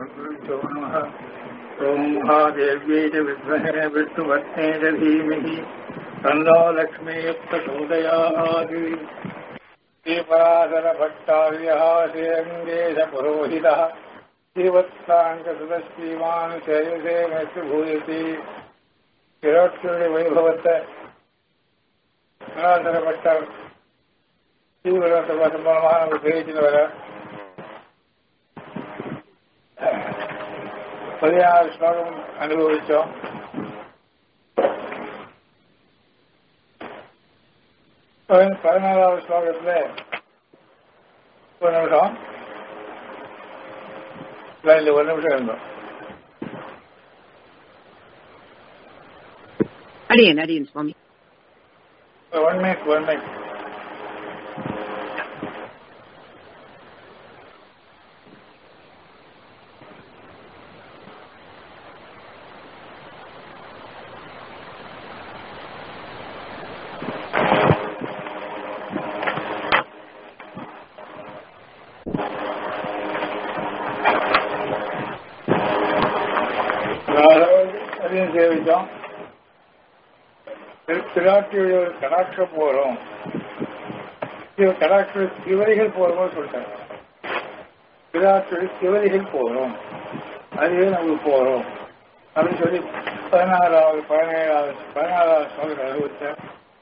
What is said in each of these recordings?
अस्मद्गुरुभ्यो नमः ॐ महादेव्यै च विद्महे विष्णुभक्ते च धीमहि तन्नो लक्ष्मीयुक्तसोदयात् श्रीपराशरभट्टार्यः श्रीरङ्गेशपुरोहितः श्रीवत्साङ्कसुतश्रीमान् शैलसेनस्य भूयति விராட்சியுடைய வைபவத்தை பராசரப்பட்டார் ஸ்ரீவிரத்தை பாட்டு மூலமாக நம்ம தெரிவிச்சுட்டு வர பதினாறு ஸ்லோகம் அனுபவிச்சோம் பதினாறாவது ஸ்லோகத்துல ஒரு நிமிஷம் லைன்ல ஒரு நிமிஷம் இருந்தோம் அடியேன் அடியேன் சுவாமி ஒன் மினிட் ஒன் மினிட் அதையும் சேவிச்சோம் பிராட்டியுடைய ஒரு கடாட்சம் போறோம் கடாட்ச சிவரிகள் போறோம்னு சொல்லிட்டாங்க பிராட்டியுடைய சிவரிகள் போறோம் அதுவே நமக்கு போறோம் அப்படின்னு சொல்லி பதினாறாவது பதினேழாவது பதினாறாவது சொல்ற அனுபவித்த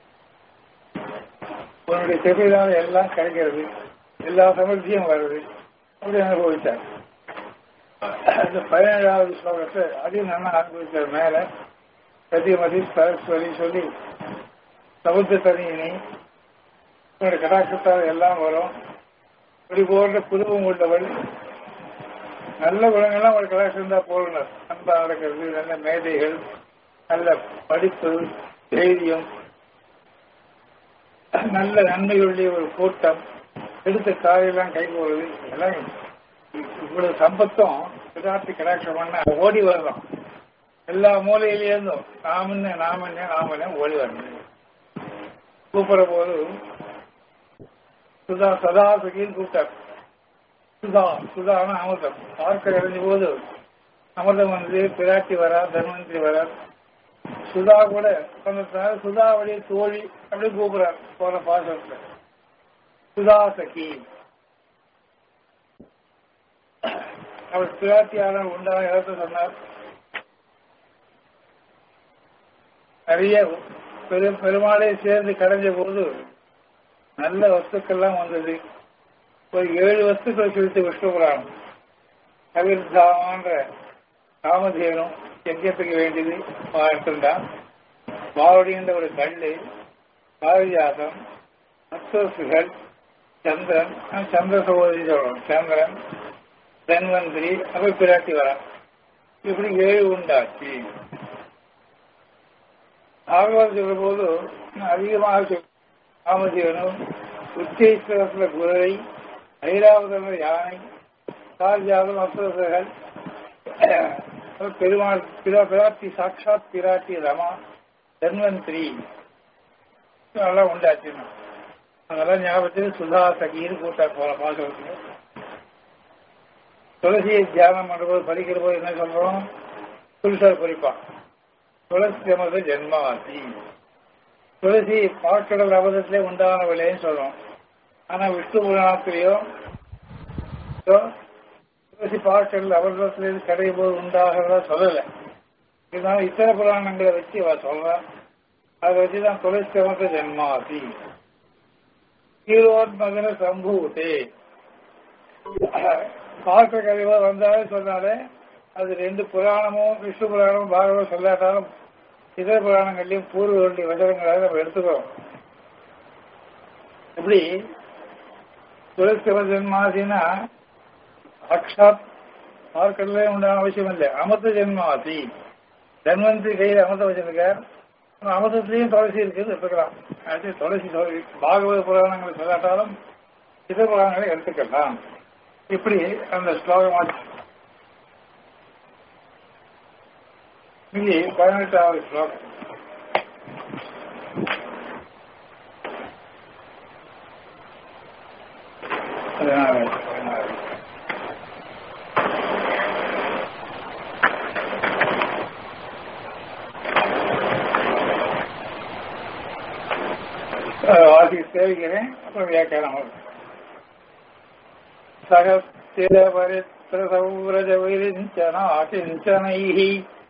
உன்னுடைய செவிதால எல்லாம் கிடைக்கிறது எல்லா சமர்த்தியும் வருது அப்படி அனுபவித்தார் அந்த பதினேழாவது ஸ்லோகத்தை அதையும் நல்லா அனுபவித்தார் மேல சத்தியமதி சரஸ்வதி சொல்லி சமுத்திர தனியினி உங்களுடைய கடாட்சத்தால் எல்லாம் வரும் இப்படி போன்ற குடும்பம் உள்ளவள் நல்ல குணங்கள்லாம் ஒரு கடாட்சம் தான் போகணும் அன்பா நடக்கிறது நல்ல மேதைகள் நல்ல படிப்பு தைரியம் நல்ல நன்மைகளுடைய ஒரு கூட்டம் எடுத்த காரியெல்லாம் கை போடுறது எல்லாம் இவ்வளவு சம்பத்தும் பிதார்த்தி கடாட்சம் பண்ண ஓடி வரலாம் எல்லா மூலையிலேருந்தும் நாம் என்ன நாம் என்ன நாம் என்ன ஓடி வரணும் கூப்பிடுற போது சுதா சதா சுகின்னு கூப்பிட்டார் சுதா சுதான அமிர்தம் பார்க்க இறஞ்ச போது அமிர்தம் வந்து பிராட்டி வரா தன்வந்திரி வரா சுதா கூட சொன்னதுனால சுதாவுடைய தோழி அப்படி கூப்பிடுறார் போன பாசத்துல சுதா சகி அவர் பிராட்டியான உண்டான இடத்தை சொன்னார் நிறைய பெரும் பெருமாளை சேர்ந்து கடைஞ்ச போது நல்ல வஸ்துக்கள்லாம் வந்தது ஒரு ஏழு வஸ்துக்களை குறித்து விஷ்ணு புராணம் கவிர்தாமன்ற காமதேனும் யஜ்யத்துக்கு வேண்டியது எடுத்துட்டான் மாவடின்ற ஒரு கல்லு பாரிஜாதம் அத்தோசுகள் சந்திரன் சந்திர சகோதரி சொல்லணும் சந்திரன் தன்வந்திரி அப்ப பிராட்டி வரான் இப்படி ஏழு உண்டாச்சு ஆழ்வார் சொல்ற போது அதிகமாக காமதேவனும் உச்சேஸ்வரத்துல குதிரை ஐராவதன யானை சார்ஜாதம் அசுரர்கள் பெருமாள் பிராட்டி சாட்சாத் பிராட்டி ரமா தன்வந்திரி அதெல்லாம் உண்டாச்சு அதெல்லாம் ஞாபகத்தில் சுதா சகின்னு கூட்டார் போல பாசகத்துல துளசியை தியானம் பண்ணும்போது படிக்கிற போது என்ன சொல்றோம் புருஷர் குறிப்பான் துளசி நமது ஜென்மாசி துளசி பாக்கடல் அவதத்திலே உண்டானவளேன்னு சொல்றோம் ஆனா விஷ்ணு புராணத்திலேயோ துளசி பாக்கடல் அவதத்திலிருந்து கிடைக்கும் போது உண்டாகிறதா சொல்லல இருந்தாலும் இத்தனை புராணங்களை வச்சு அவ சொல்றான் அதை வச்சுதான் துளசி நமது ஜென்மாசி கீழோன்மகன சம்பூதே பார்க்க கதைவா வந்தாலே சொன்னாலே அது ரெண்டு புராணமும் விஷ்ணு புராணமும் பாகவதம் சொல்லாட்டாலும் இதர புராணங்கள்லயும் பூர்வர்களுடைய வசனங்களாக நம்ம எடுத்துக்கிறோம் எப்படி துளசி ஜென்மாசினா அக்ஷாத் பார்க்கறதுல உண்டான அவசியம் இல்லை அமிர்த ஜென்மாசி தன்வந்தி கையில் அமிர்தம் வச்சிருக்கார் அமிர்தத்திலையும் துளசி இருக்குது எடுத்துக்கலாம் அது துளசி பாகவத புராணங்களை சொல்லாட்டாலும் இதர புராணங்களை எடுத்துக்கலாம் இப்படி அந்த ஸ்லோகமா இங்கே பதினெட்டாவது ஸ்லோகம் பதினாறு பதினாறு சேவிக்கிறேன் அப்புறம் வியாக்கியானம் வரும் சகஸ்திர பரித்திர சௌரஜ விரிஞ்சனா கிஞ்சனைः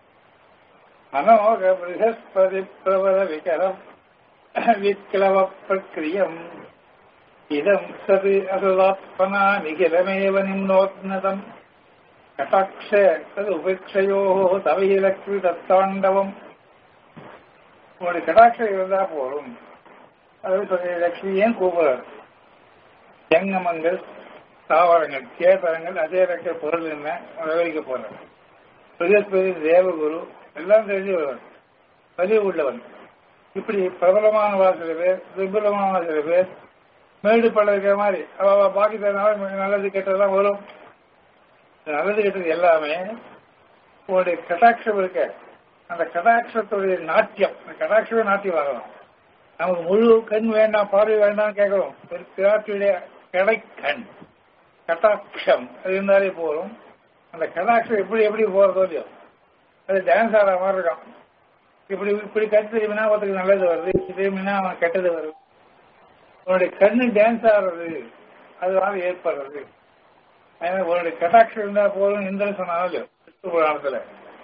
அனோக बृहस्पति प्रबल विकरम् विक्लव प्रक्रियम् इदम् सति असदात्मना निखिलमेव निम्नोत्नतम् कटाक्ष तदुपेक्षयोः तवहि लक्ष्मि தத்தாண்டவம் உங்களுடைய கடாட்சம் இருந்தா போதும் அது சொல்லி லட்சுமியும் கூப்பிடுறார் ஜங்கமங்கள் தாவரங்கள் கேதரங்கள் அதே ரக்க பொருள் என்ன விவரிக்க போறார் பிரகஸ்பதி தேவகுரு எல்லாம் தெரிஞ்சு வருவார் பதிவு உள்ளவன் இப்படி பிரபலமானவா சில பேர் துர்பலமான சில பேர் மேடு பள்ள இருக்கிற மாதிரி அவ பாக்கி தரனால நல்லது கெட்டதெல்லாம் வரும் நல்லது கெட்டது எல்லாமே உங்களுடைய கட்டாட்சம் இருக்க அந்த கடாட்சத்துடைய நாட்டியம் அந்த கடாட்சமே நாட்டியம் ஆகலாம் நமக்கு முழு கண் வேண்டாம் பார்வை வேண்டாம் கேட்கிறோம் ஒரு பிராட்டியுடைய கடைக்கண் கட்டாட்சம் அது இருந்தாலே போதும் அந்த கடாட்சம் எப்படி எப்படி போறதோ இல்லையோ அது டான்ஸ் ஆடுற மாதிரி இருக்கும் இப்படி இப்படி கட்டு திரும்பினா ஒருத்தருக்கு நல்லது வருது திரும்பினா அவன் கெட்டது வருது உன்னுடைய கண்ணு டான்ஸ் ஆடுறது அதனால ஏற்படுறது அதனால உன்னுடைய கட்டாட்சம் இருந்தா போதும் இந்திரன் சொன்னாலும் விஷ்ணு புராணத்துல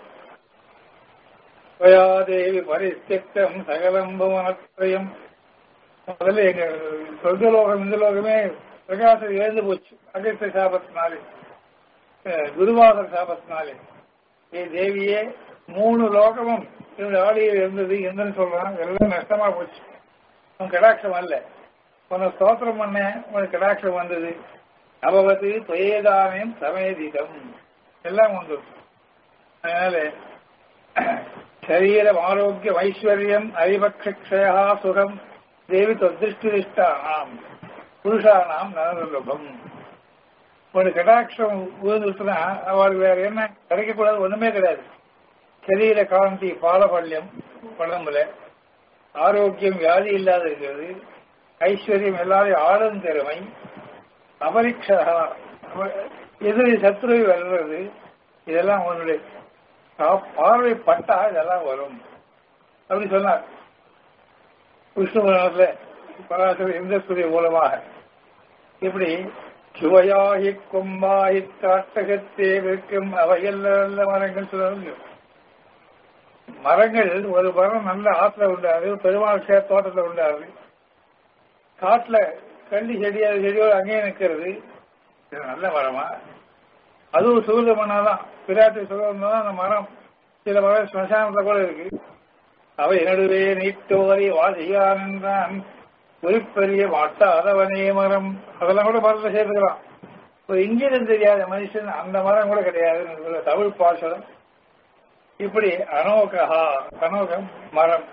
தேவி பரிஸ்தியம் சகலம் புவனத்ரயம் முதல்ல எங்க சொர்க்கலோகம் இந்த லோகமே பிரகாசம் எழுந்து போச்சு அகஸ்த சாபத்தினாலே குருவாதர் சாபத்தினாலே ஏ தேவியே மூணு லோகமும் என்னுடைய ஆடியில் இருந்தது என்னன்னு சொல்றான் எல்லாம் நஷ்டமா போச்சு உன் கடாட்சம் அல்ல உன்னை ஸ்தோத்திரம் பண்ண உனக்கு கடாட்சம் வந்தது அபவத்து துயேதானயம் சமேதிதம் எல்லாம் உண்டு அதனால சரீரம் ஆரோக்கியம் ஐஸ்வர்யம் அறிபக்ஷயா சுகம் தேவி தொதிருஷ்டிஷ்டானாம் புருஷானாம் நலனுலபம் ஒரு கடாட்சம் விழுந்துச்சுன்னா அவளுக்கு வேற என்ன கிடைக்கக்கூடாது ஒண்ணுமே கிடையாது சரீர காந்தி பாலபல்யம் உடம்புல ஆரோக்கியம் வியாதி இல்லாத இருக்கிறது ஐஸ்வர்யம் எல்லாரையும் ஆளும் திறமை அபரிக்ஷா எதிரி சத்ருவை வெல்றது இதெல்லாம் உன்னுடைய பார்வை பட்டா இதெல்லாம் வரும் அப்படி சொன்னார் விஷ்ணு புராணத்துல பராசர இந்திரஸ்துரிய மூலமாக இப்படி சுவையாகி கொம்பாகி காட்டகத்தே விற்கும் அவையல்ல மரங்கள் சொல்லுவாங்க மரங்கள் ஒரு மரம் நல்ல ஆத்துல உண்டாது பெருமாள் சேர் தோட்டத்தில் உண்டாது காட்டுல கண்டி செடியா செடியோடு அங்கேயே நிற்கிறது இது நல்ல மரமா அதுவும் சூரிய மண்ணாதான் பிராட்டி சுகம் தான் அந்த மரம் சில மரம் ஸ்மசானத்துல கூட இருக்கு அவை நடுவே நீட்டோரை வாசியான் என்றான் குறிப்பெரிய மாட்டாதவனே மரம் அதெல்லாம் கூட மரத்தை சேர்த்துக்கலாம் ஒரு இங்கிருந்து தெரியாத மனுஷன் அந்த மரம் கூட கிடையாது தமிழ் பாசனம் இப்படி அனோகா அனோகம் மரம்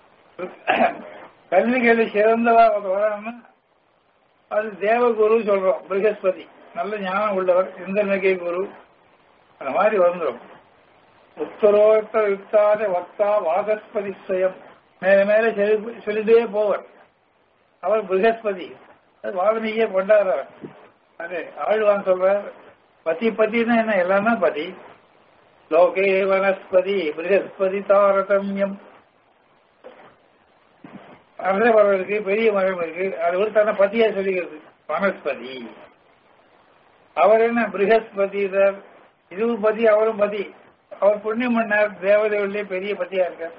கல்விகளை சிறந்தவா வரணும்னா அது தேவகுரு சொல்றோம் பிரகஸ்பதி நல்ல ஞானம் உள்ளவர் இந்திரனகை குரு அந்த மாதிரி வந்துடும் உத்தரோத்தர யுக்தாத வக்தா வாசஸ்பதி ஸ்வயம் மேல மேல சொல்லிட்டே போவர் அவர் பிரகஸ்பதி அது வால்மீகியே கொண்டாடுறவர் அது ஆழ்வான் சொல்றார் பதி பத்தினா என்ன எல்லாமே பதி லோகே வனஸ்பதி பிரகஸ்பதி தாரதமியம் அரச மரம் இருக்கு பெரிய மரம் இருக்கு அது ஒரு தன்னை பத்தியா சொல்லிக்கிறது வனஸ்பதி அவர் என்ன பிரகஸ்பதி இதுவும் பதி அவரும் பதி அவர் புண்ணியம் பண்ணார் தேவதைகளிலே பெரிய பத்தியா இருக்கார்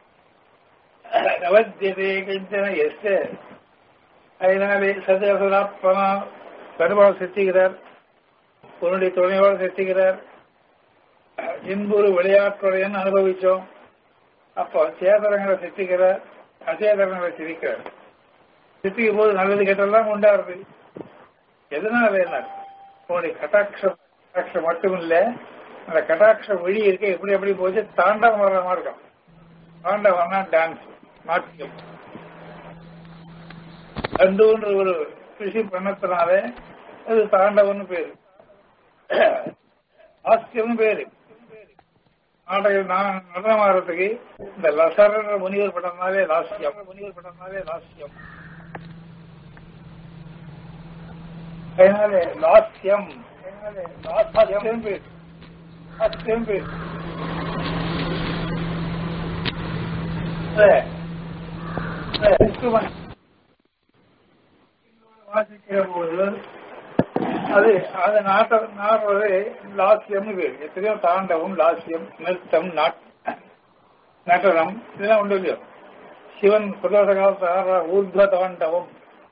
நவத்தியதே கிஞ்சன எஸ்ட அதனாலே சதசதாத்மனா பெருமாள் சித்திக்கிறார் உன்னுடைய துணையோடு சித்திக்கிறார் இன்புறு விளையாட்டுடையன்னு அனுபவிச்சோம் அப்போ சேதரங்களை சித்திக்கிறார் அசேதரங்களை சிரிக்கிறார் சித்திக்கும் போது நல்லது கெட்டதெல்லாம் உண்டாருது எதனால என்ன உன்னுடைய கட்டாட்சம் கட்டாட்சம் மட்டும் இல்ல அந்த கட்டாட்ச வழி இருக்க எப்படி எப்படி போச்சு தாண்டவம் வர்ற மாதிரி இருக்கும் தாண்டவம்னா டான்ஸ் நாட்டியம் அந்துன்ற ஒரு கிருஷி பண்ணத்தினால அது தாண்டவம்னு பேரு ஆஸ்தியம் பேரு நாடக நடனமாடுறதுக்கு இந்த லசரன்ற முனிவர் பட்டம்னாலே லாஸ்யம் முனிவர் பட்டம்னாலே லாஸ்யம் அதனால லாஸ்யம் லாஸ்யம் பேர் லாஸ்யம் பேர் இன்ஸ்ட்ருமெண்ட் வாசிக்கிற போது அது அது நாட்ட நாடுறது லாஸ்யம்னு பேர் எத்தனையோ தாண்டவம் லாஸ்யம் நிறுத்தம் நாட் நடனம் இதெல்லாம் உண்டு இல்லையோ சிவன் பிரதோஷ காலத்து ஆடுற ஊர்த்வ தாண்டவம்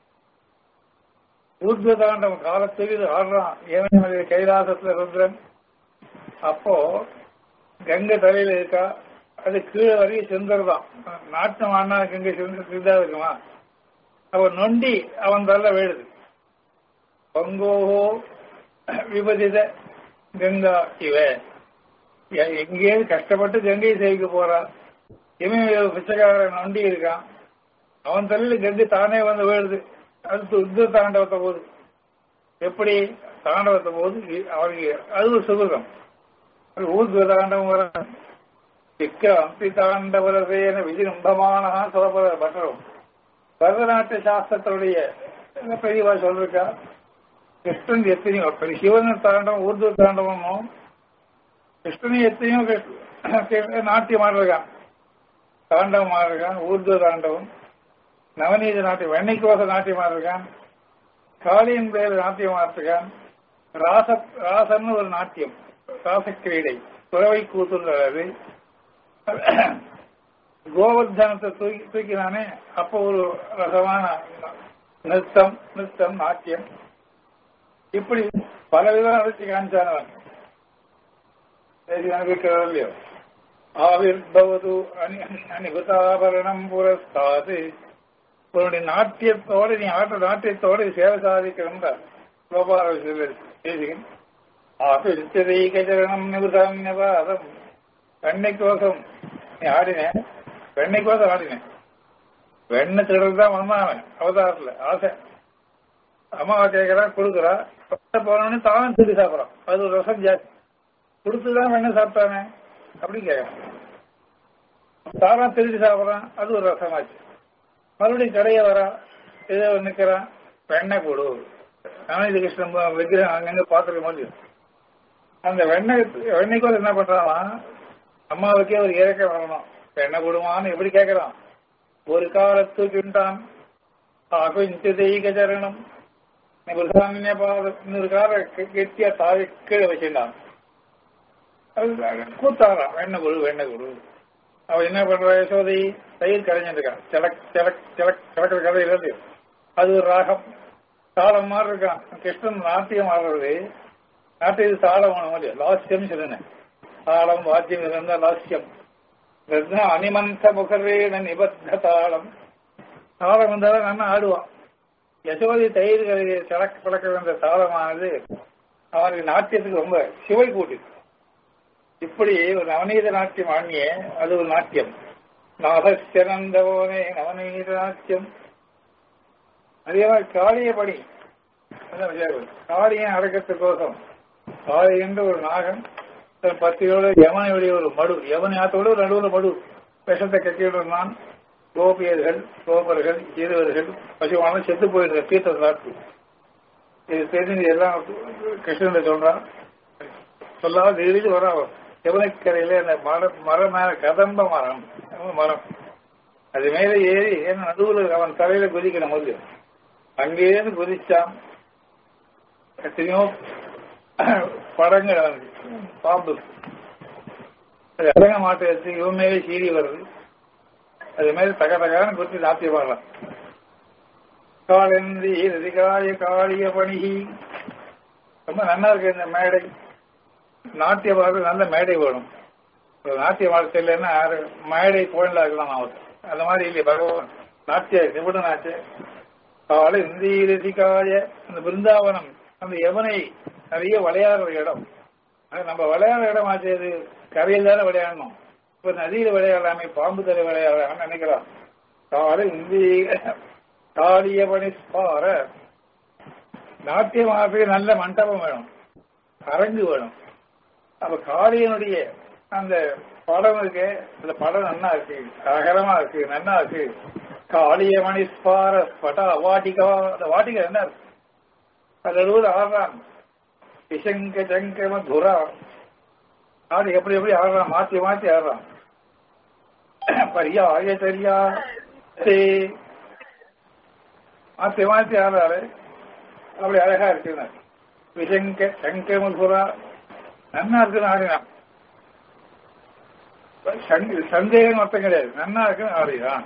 ஊர்த்வ தாண்டவம் காலத்துக்கு இது ஆடுறான் ஏமனி கைலாசத்துல ருத்ரன் அப்போ கங்கை தலையில இருக்கா அது கீழே வரையும் செந்தர்தான் நாட்டம் ஆனா கங்கை செந்தா இருக்குமா அவன் நொண்டி அவன் தள்ள வேடுது பங்கோஹோ விபதித கங்கா இவ எங்கேயாவது கஷ்டப்பட்டு கங்கையை சேவிக்க போறான் இவன் பிச்சைக்காரன் நொண்டி இருக்கான் அவன் தலையில கங்கை தானே வந்து வேடுது அடுத்து யுத்த தாண்டவத்தை போது எப்படி தாண்டவத்தை போது அவனுக்கு அது ஒரு சுகிருதம் ஊர்துவ தாண்டவம் வர விக்ராந்தி தாண்டவரசேன விஜிரும்பமான சோபர பட்டரும் பரதநாட்டிய சாஸ்திரத்துடைய பெரியவா சொல்லிருக்கா கிருஷ்ணன் எத்தனையோ பெரிய சிவன் தாண்டவம் ஊர்துவ தாண்டவமும் கிருஷ்ணன் எத்தனையோ நாட்டியம் ஆடிருக்கான் தாண்டவம் ஆடிருக்கான் ஊர்துவ தாண்டவம் நவநீத நாட்டியம் வெண்ணைக்கோச நாட்டியம் ஆடிருக்கான் காளியின் பேர் நாட்டியம் ஆடிருக்கான் ராச ராசன்னு ஒரு நாட்டியம் ராசக்கிரீடை துறவை கூத்துன்றது கோவர்தனத்தை தூக்கி தூக்கினானே அப்போ ஒரு ரசமான நிறுத்தம் நிறுத்தம் நாட்டியம் இப்படி பல விதம் நடத்தி காமிச்சானவன் அனுபவிக்கிறதோ இல்லையோ ஆவிர்பவது அணி அணிபுதாபரணம் புரஸ்தாது உன்னுடைய நாட்டியத்தோடு நீ ஆட்ட நாட்டியத்தோடு சேவை சாதிக்கிறோம்டா கோபால பேசுகிறேன் ஆபிரிச்சதீகச்சரணம் நிபுதான்யபாதம் வெண்ணைக்கோசம் நீ ஆடினேன் வெண்ணைக்கோசம் ஆடினேன் வெண்ணை திருடல் தான் வந்தான் அவன் அவதாரத்துல ஆசை அம்மாவை கேட்கறா கொடுக்குறா போனவனே தானும் திருடி சாப்பிட்றான் அது ஒரு ரசம் ஜாஸ்தி கொடுத்துதான் வெண்ணெய் சாப்பிட்டானே அப்படின்னு கேட்கறான் தானா திருடி சாப்பிட்றான் அது ஒரு ரசமாச்சு மறுபடியும் கடையை வரா ஏதோ நிக்கிறான் வெண்ணெய் கொடு நவநீத கிருஷ்ணன் விக்கிரகம் அங்கங்க பாத்துருக்க முடியும் அந்த வெண்ணெய் வெண்ணெய்க்கு என்ன பண்றான் அம்மாவுக்கே ஒரு இறக்கம் வரணும் வெண்ணெய் கொடுமான்னு எப்படி கேட்கறான் ஒரு காலத்து கிண்டான் அகுஞ்சதீகச்சரணம் இன்னொரு கால கெட்டியா தாவி கீழே வச்சிருந்தான் கூத்தாரான் வெண்ணெய் கொடு வெண்ணெய் கொடு அவ என்ன பண்ற யசோதை தயிர் கரைஞ்சிருக்கான் சிலக் சிலக் சிலக் சிலக்கிற கதையில இருந்து அது ஒரு ராகம் தாளம் மாதிரி இருக்கான் கிருஷ்ணன் நாட்டியம் ஆடுறது நாட்டியம் தாளம் இல்லையா லாஸ்யம் சொல்லுங்க தாளம் வாத்தியம் இருந்தா லாஸ்யம் அனிமந்த முகரேன நிபத்த தாளம் தாளம் வந்தாலும் நல்லா ஆடுவான் யசோதி தயிர் சிலக்க பிளக்க வந்த தாளமானது அவனுக்கு நாட்டியத்துக்கு ரொம்ப சிவை கூட்டு இப்படி ஒரு நவநீத நாட்டியம் ஆணிய அது ஒரு நாட்டியம் நாகஸ்யனந்தவோனே நவநீத நாட்டியம் அதே மாதிரி காளிய பணி காளியை அடக்கத்துக்கோசம் காளி என்ற ஒரு நாகன் தன் பத்தியோட யமனையுடைய ஒரு மடு யமனியாத்தோட ஒரு நடுவில் மடு விஷத்தை கட்டிவிடுறான் கோபியர்கள் கோபர்கள் இருவர்கள் பசுவான செத்து போயிருந்த தீர்த்த சாப்பிட்டு இது தெரிஞ்சு எல்லாம் கிருஷ்ணன் சொல்றான் சொல்லாத திடீர்னு வர யமுனைக்கரையில அந்த மரம் மரம் மேல கதம்ப மரம் மரம் அது மேல ஏறி ஏன்னா நடுவில் அவன் தலையில குதிக்கணும் போது அங்கேயிருந்து குதிச்சான் எத்தனையோ படங்கள் பாம்பு அது இறங்க மாட்டேன் இவன் மேலே சீறி வருது அது மேல தக தகான்னு குறித்து சாத்திய பாடலாம் காலந்தி ரதிகாய காளிய பணிகி ரொம்ப நல்லா இருக்கு இந்த மேடை நாட்டிய பாடல் நல்ல மேடை வேணும் நாட்டிய பாடல் இல்லைன்னா மேடை போயிடலாம் இருக்கலாம் அவர் அந்த மாதிரி இல்லையே பகவான் நாட்டிய நிபுணனாச்சு கால இந்தி ரசிகாய அந்த பிருந்தாவனம் அந்த யமுனை நிறைய விளையாடுற இடம் நம்ம விளையாடுற இடம் ஆச்சு அது கரையில் தானே விளையாடணும் இப்ப நதியில விளையாடலாமே பாம்பு தலை விளையாடலாம்னு நினைக்கலாம் கால இந்தி காளிய பணிஸ்பார நாட்டியமாக நல்ல மண்டபம் வேணும் அரங்கு வேணும் அப்ப காளியனுடைய அந்த படம் இருக்கு அந்த படம் நன்னா இருக்கு அகரமா இருக்கு நன்னா இருக்கு காளிய மணிஸ்பார பட்டா வாட்டிகா அந்த வாட்டிகா என்ன இருக்கு அது நடுவில் ஆடுறான் விஷங்க ஜங்க துரா ஆடு எப்படி எப்படி ஆடுறான் மாத்தி மாத்தி ஆடுறான் பரியா சரியா மாத்தி மாத்தி ஆடுறாரு அப்படி அழகா இருக்குன்னு விசங்க சங்க மதுரா நன்னா இருக்குன்னு ஆடினான் சங்க- சந்தேகம் அர்த்தம் கிடையாது நன்னா இருக்குன்னு ஆடினான்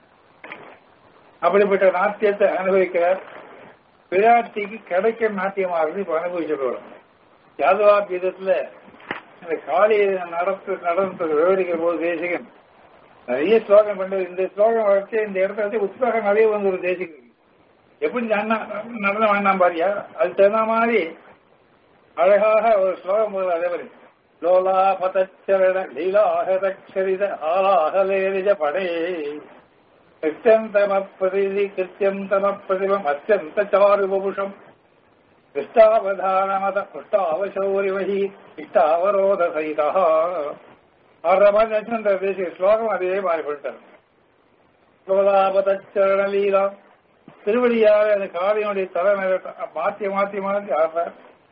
அப்படிப்பட்ட நாட்டியத்தை அனுபவிக்கிறார் பிராட்டிக்கு கிடைக்கும் நாட்டியமாகிறது இப்ப அனுபவிச்சுட்டு வரும் யாதவா கீதத்துல இந்த காளியை நடத்து நடந்து விவரிக்கிற போது தேசிகன் நிறைய ஸ்லோகம் பண்ணது இந்த ஸ்லோகம் வச்சு இந்த இடத்துல வச்சு உற்சாகம் நிறைய வந்து ஒரு தேசிகன் எப்படி இந்த அண்ணா நடனம் வேண்டாம் பாரியா அது தகுந்த மாதிரி அழகாக ஒரு ஸ்லோகம் போது அதே மாதிரி லோலா பதச்சரண லீலாஹதக்ஷரித ஆலாஹலேரிஜ படே கிருத்தியம் தம பிரதி கிருத்தியம் தம பிரதிபம் அத்தியந்த சாருபுஷம் கிருஷ்டாவதானமத புஷ்டாவசௌரிவஹி இஷ்டாவரோத சகிதா ஆறரை மாதிரி நினைச்சு அந்த தேசிய ஸ்லோகம் அதே மாதிரி பண்ணிட்டார் லோலாபதச்சரண லீலா திருவடியாக அந்த காளியனுடைய தலைமையில மாத்தி மாத்தி மாத்தி ஆடுறார்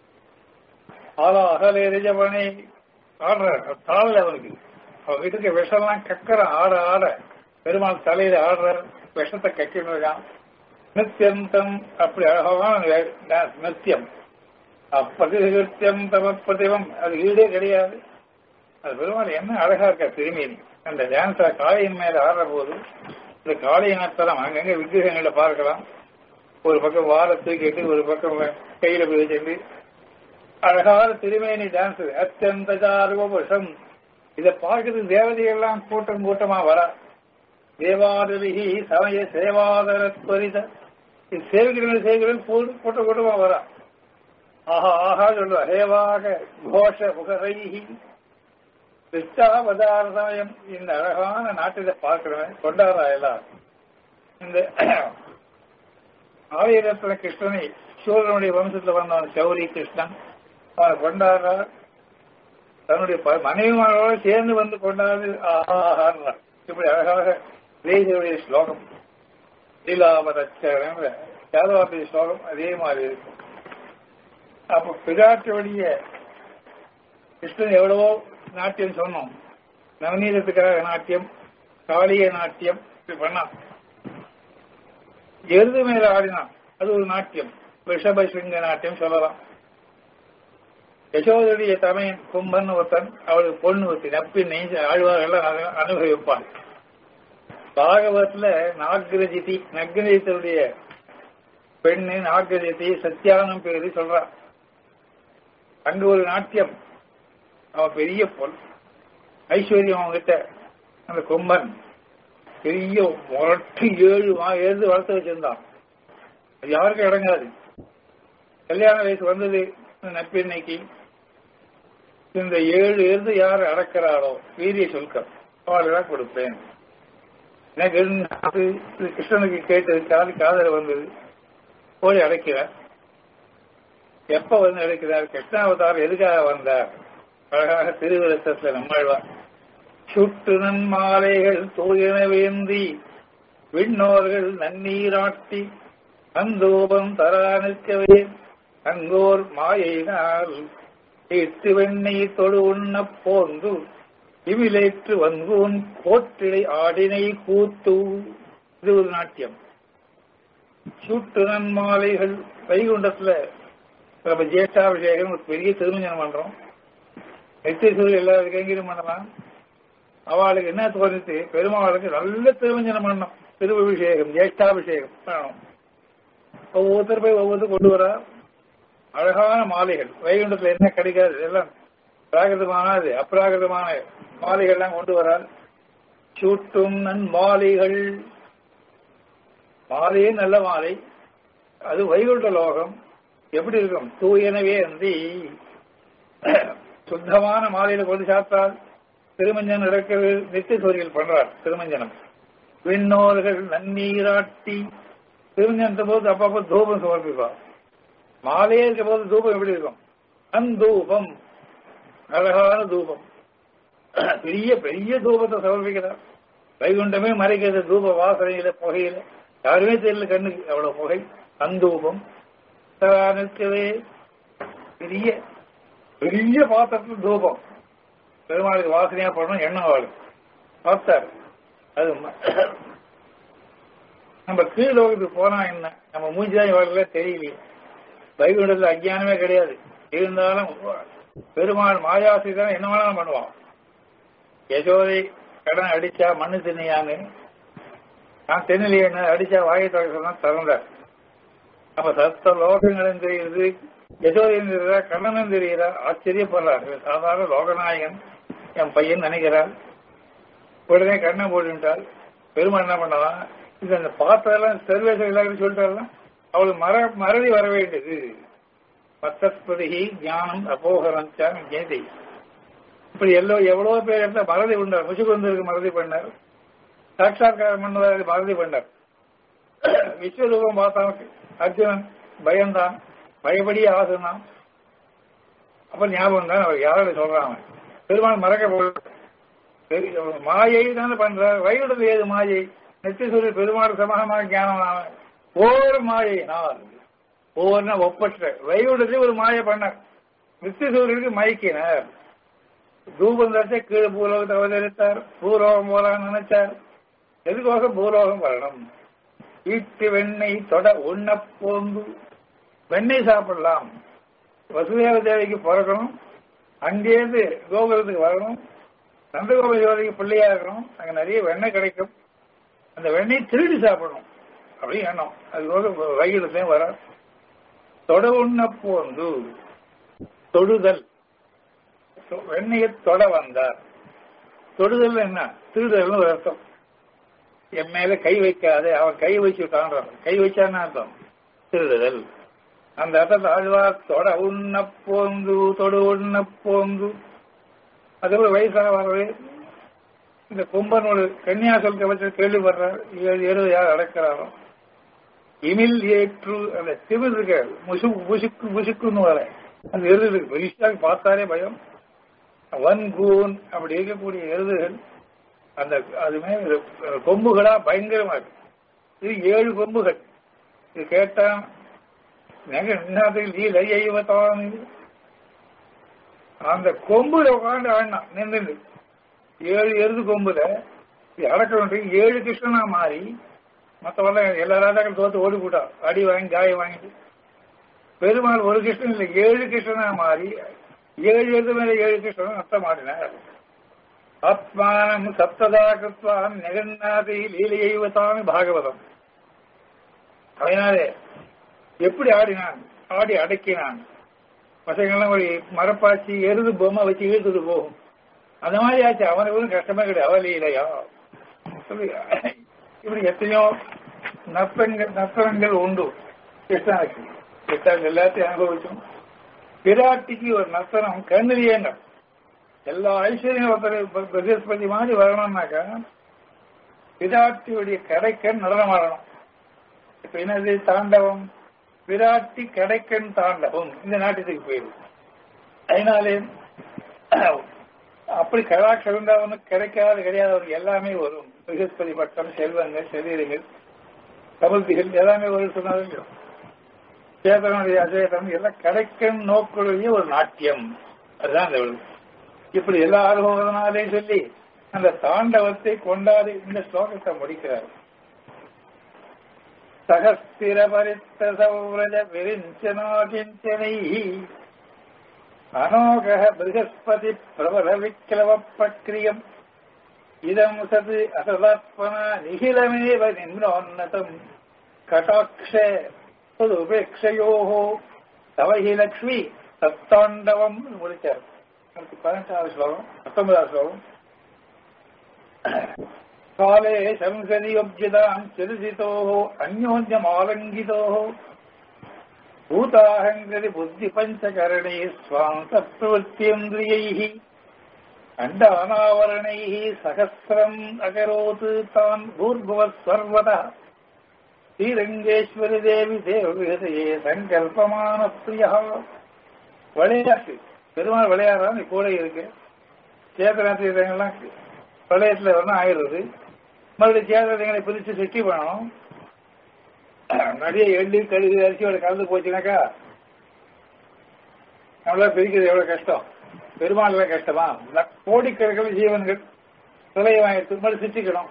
ஆளா அகல எரிஜபணி ஆடுறார் தாழல அவனுக்கு அவன் வீட்டுக்கு விஷம்லாம் கக்கற ஆட ஆட பெருமாள் தலையில ஆடுறார் விஷத்தை கக்கின்னு இருக்கான் நித்தியந்தம் அப்படி அழகான டான்ஸ் நித்தியம் அப்பிரதிகிருத்தியம் தம பிரதிபம் அது ஈடே கிடையாது அது பெருமாள் என்ன அழகா இருக்கா திருமேனி அந்த டான்ஸ காளையின் மேல ஆடுற போது இந்த காளைய நாட்டம் அங்கங்க விக்கிரகங்களை பார்க்கலாம் ஒரு பக்கம் வார தூக்கிட்டு ஒரு பக்கம் கையில பிடிச்சிட்டு அழகான திருமேனி டான்ஸ் அத்தியந்த சார்வபுஷம் இதை பார்க்கறதுக்கு தேவதைகள்லாம் கூட்டம் கூட்டமா வரா தேவாதலிகி சமய சேவாதர துவரித இது சேவிக்கிறவங்க சேவிக்கிறவங்க கூட்டம் கூட்டமா வரா ஆஹா ஆஹா சொல்லுவா ஹேவாக கோஷ முகரைஹி கிருஷ்டாவதார சமயம் இந்த அழகான நாட்டில பார்க்கிறவன் கொண்டாடுறா எல்லாம் இந்த ஆயிரத்துல கிருஷ்ணனை சூரனுடைய வம்சத்துல வந்தவன் சௌரி கிருஷ்ணன் அவனை கொண்டாடுறார் தன்னுடைய ப- மனைவிமாரோட சேர்ந்து வந்து கொண்டாடு ஆஹாடுறார் இப்படி அழகாக தேசியுடைய ஸ்லோகம் லீலாவதச்சரம் யாதவாபி ஸ்லோகம் அதே மாதிரி இருக்கு அப்ப பிராட்டியுடைய கிருஷ்ணன் எவ்வளவோ நாட்டியம் சொன்னோம் நவநீதத்துக்காக நாட்டியம் காளிய நாட்டியம் இப்படி பண்ணான் எருது மேல ஆடினான் அது ஒரு நாட்டியம் ரிஷப சிங்க நாட்டியம் சொல்லலாம் யசோதரிய தமையன் கும்பன் ஒருத்தன் அவளுக்கு பொண்ணு ஒருத்தி நப்பி நெஞ்சு ஆழ்வார்கள் அனுபவிப்பான் பாகவத்துல நாகரஜிதி நக்ரஜித்தருடைய பெண்ணு நாகரஜிதி சத்தியானம் பேரு சொல்றான் அங்க ஒரு நாட்டியம் அவன் பெரிய பொன் ஐஸ்வர்யம் அவன்கிட்ட அந்த கும்பன் பெரிய முரட்டு ஏழு மா- எழுது வளர்த்து வச்சிருந்தான் அது யாருக்கும் இடங்காது கல்யாண வயசு வந்தது இந்த நப்பின்னைக்கு இந்த ஏழு இருந்து யார் அடக்கிறாளோ வீரிய சொல்கம் அவளுதான் கொடுப்பேன் எனக்கு இது இது கிருஷ்ணனுக்கு கேட்டது காது காதல வந்தது போய் அடைக்கிறார் எப்ப வந்து அடைக்கிறார் கிருஷ்ணாவதாரம் எதுக்காக வந்தார் அழகாக திருவிழத்தத்துல நம்மாழ்வார் சுட்டு நன்மாலைகள் தூயன வேந்தி விண்ணோர்கள் நன்னீராட்டி அந்தோபம் தரா நிற்கவே அங்கோர் மாயினால் இட்டு வெண்ணெய் தொடு உண்ணப் போந்து இவிலேற்று வந்தூன் கோட்டிலை ஆடினை கூத்து இது ஒரு நாட்டியம் சூட்டு நன்மாலைகள் வைகுண்டத்துல நம்ம ஜேஷ்டாபிஷேகம் ஒரு பெரிய திருமஞ்சனம் பண்றோம் நித்தியசூரி எல்லாருக்கும் எங்கேயும் பண்ணலாம் அவளுக்கு என்ன தோணுச்சு பெருமாளுக்கு நல்ல திருமஞ்சனம் பண்ணணும் திருவபிஷேகம் ஜேஷ்டாபிஷேகம் பண்ணணும் ஒவ்வொருத்தர் போய் ஒவ்வொருத்தர் கொண்டு வரா அழகான மாலைகள் வைகுண்டத்துல என்ன கிடைக்காது எல்லாம் பிராகிருதமானது அப்பிராகிருதமான மாலைகள்லாம் கொண்டு வரார் சூட்டும் நன் மாலைகள் மாலையே நல்ல மாலை அது வைகுண்ட லோகம் எப்படி இருக்கும் தூயனவே அந்தி சுத்தமான மாலையில கொண்டு சாப்பிட்டால் திருமஞ்சனம் நடக்கிறது நித்திய சூரியல் பண்றார் திருமஞ்சனம் விண்ணோர்கள் நன்னீராட்டி திருமஞ்சனத்தை போது அப்பப்போ தூபம் சமர்ப்பிப்பார் மாலையே இருக்க போது தூபம் எப்படி இருக்கும் அந்தூபம் அழகான தூபம் பெரிய பெரிய தூபத்தை சமர்ப்பிக்கிறார் வைகுண்டமே மறைக்கிறது தூப வாசனையில புகையில யாருமே தெரியல கண்ணுக்கு அவ்வளவு புகை அந்தூபம் சதா நிற்கவே பெரிய பெரிய பாத்திரத்துல தூபம் பெருமாளுக்கு வாசனையா போடணும் எண்ணெய் வாழும் பார்த்தார் அது ம- நம்ம கீழோகத்துக்கு போனா என்ன நம்ம மூஞ்சிதான் இவர்கள தெரியலையே வைகுண்டத்தில் அஜ்ஞானமே கிடையாது இருந்தாலும் பெருமாள் மாயாசி தான் என்ன வேணாலும் பண்ணுவான் யசோதை கடன் அடிச்சா மண்ணு தின்னியான்னு நான் தென்னிலையே அடிச்சா வாயை தொடக்க திறந்தார் அப்ப சத்த லோகங்களும் தெரியுது யசோதையும் தெரியுதா கண்ணனும் தெரியுதா ஆச்சரியப்படுறார் சாதாரண லோகநாயகன் என் பையன் நினைக்கிறார் உடனே கண்ணை போட்டுட்டால் பெருமாள் என்ன பண்ணலாம் இது அந்த பாத்திரம் சர்வேசம் எல்லாரும் சொல்லிட்டாருன்னா அவளுக்கு மர மறதி வர வேண்டியது பத்தஸ்பதி ஞானம் அபோகரஞ்சான் ஜெயதி இப்படி எல்லோ எவ்வளவு பேர் இருந்தா மறதி பண்ணார் முசுகுந்தருக்கு மறதி பண்ணார் சாட்சாத்காரம் பண்ணுவதற்கு மறதி பண்ணார் விஸ்வரூபம் பார்த்தான் அர்ஜுனன் பயந்தான் பயப்படியே ஆசுனான் அப்ப ஞாபகம் தான் அவர் யாரோட சொல்றான் பெருமாள் மறக்க போல மாயை தானே பண்ற வயிறுடது ஏது மாயை நெத்தி சொல்லி பெருமாள் சமகமாக ஞானம் ஒவ்வொரு மாயை நான் ஒவ்வொரு ஒப்பற்ற வயிறுடது ஒரு மாயை பண்ணார் நித்திய சூரியனுக்கு மயக்கினார் தூபம் தட்டை கீழே பூலோகத்தை அவதரித்தார் பூலோகம் போலான்னு நினைச்சார் எதுக்காக பூலோகம் வரணும் வீட்டு வெண்ணெய் தொட உண்ண போந்து வெண்ணெய் சாப்பிடலாம் வசுதேவ தேவிக்கு பிறக்கணும் அங்கேருந்து கோகுலத்துக்கு வரணும் நந்தகோபுர ஜோதிக்கு பிள்ளையா இருக்கணும் அங்க நிறைய வெண்ணெய் கிடைக்கும் அந்த வெண்ணெய் திருடி சாப்பிடணும் அப்படின்னு எண்ணம் அதுக்காக வயிறுலையும் வர தொட உண்ண போந்து தொடுதல் வெண்ணையை தொட வந்தார் தொடுதல் என்ன திருடுதல்னு ஒரு அர்த்தம் என் மேல கை வைக்காது அவன் கை வச்சு காண்றான் கை வச்சான்னு அர்த்தம் திருடுதல் அந்த அர்த்தத்தை ஆழ்வார் தொட உண்ண போந்து தொடு உண்ண போந்து அதுபோல வயசாக வர்றது இந்த கும்பனோடு கன்னியாசல் கவச்ச கேள்விப்படுறார் ஏழு எழுபது யார் அடக்கிறாரோ இமில் ஏற்று அந்த திமிழ் இருக்க முசுக்கு முசுக்கு முசுக்குன்னு வர அந்த எருது பெரிசாக பார்த்தாலே பயம் வன்கூன் அப்படி இருக்கக்கூடிய எருதுகள் அந்த அதுமே கொம்புகளா பயங்கரமா இருக்கு இது ஏழு கொம்புகள் இது கேட்டா நீ லையத்தான் அந்த கொம்புல உட்காந்து ஆடினான் நின்று ஏழு எருது கொம்புல அடக்க வேண்டிய ஏழு கிருஷ்ணனா மாறி மற்றவெல்லாம் எல்லா ராஜாக்கள் தோத்து ஓடி போட்டா அடி வாங்கி காயம் வாங்கிட்டு பெருமாள் ஒரு கிருஷ்ணன் இல்லை ஏழு கிருஷ்ணனா மாறி ஏழு எழுது மேல ஏழு கிருஷ்ணன் அர்த்தம் ஆடினார் ஆத்மானம் சப்ததா கிருத்வான் நெகநாதி லீலையைவதாமி பாகவதம் அதனாலே எப்படி ஆடினான் ஆடி அடக்கினான் பசங்கள்லாம் ஒரு மரப்பாச்சி எருது பொம்மை வச்சு இழுத்துட்டு போகும் அந்த மாதிரி ஆச்சு அவனுக்கு ஒன்றும் கஷ்டமே கிடையாது அவள் இல்லையா சொல்லி இப்படி எத்தனையோ நற்பெண்கள் நற்பனங்கள் உண்டு கிருஷ்ணனுக்கு கிருஷ்ணன் எல்லாத்தையும் அனுபவிச்சோம் பிராட்டிக்கு ஒரு நர்த்தனம் கண்ணிலேங்க எல்லா ஐஸ்வர்யம் ஒருத்தர் பிரகஸ்பதி மாதிரி வரணும்னாக்கா பிராட்டியுடைய கடைக்கண் நடனம் ஆடணும் இப்ப என்னது தாண்டவம் விராட்டி கடைக்கண் தாண்டவம் இந்த நாட்டுக்கு போயிடும் அதனாலே அப்படி கடாட்சம் இருந்தால் கிடைக்காது கிடையாது அவருக்கு எல்லாமே வரும் பிரகஸ்பதி பட்டம் செல்வங்கள் செவீரங்கள் கபல்திகள் எல்லாமே வரும் சொன்னாங்க சேதனுடைய அஜேதம் எல்லாம் கடைக்கண் நோக்குடைய ஒரு நாட்டியம் அதுதான் அந்த இப்படி எல்லா அனுபவத்தினாலே சொல்லி அந்த தாண்டவத்தை கொண்டாடி இந்த ஸ்லோகத்தை முடிக்கிறார் சகஸ்திர பரித்த சௌரஜ விரிஞ்சனோ கிஞ்சனை அனோக பிருகஸ்பதி பிரபல விக்ரவ பிரக்கிரியம் இதம் சது அசதாத்மனா நிகிலமேவ நிம்னோன்னதம் கட்டாட்ச உபேட்சையோ தவஹி லக்ஷ்மி சத்தாண்டவம் முடிச்சார் பதினெட்டாவது ஸ்லோகம் பத்தொன்பதாவது ஸ்லோகம் காலே சம்சதியோப்ஜிதாம் சிறுசிதோ அந்யோன்யமாலங்கிதோ பூதாஹங்கரி புத்தி பஞ்சகரணை ஸ்வாந்த பிரவృத்தியேந்திரியைः அண்டானாவரணைः சகசிரம் அகரோத் தான் பூர்புவத் சர்வதா ஸ்ரீரங்கேஸ்வரி தேவி தேவவிகதையே சங்கல்பமான பிரியா விளையாட்டு பெருமாள் விளையாடுறான் கூட இருக்கு சேதனாத்தீரங்கள்லாம் பிரளயத்துல வரணும் ஆயிடுறது மறுபடியும் சேதனங்களை பிரிச்சு சிருஷ்டி பண்ணணும் நிறைய எள்ளு கழுகு அரிசியோட கலந்து போச்சுனாக்கா நம்மளா பிரிக்கிறது எவ்வளவு கஷ்டம் பெருமாள் கஷ்டமா கோடிக்கணக்கில் ஜீவன்கள் சிலையை வாங்கி மறுபடியும் சித்திக்கணும்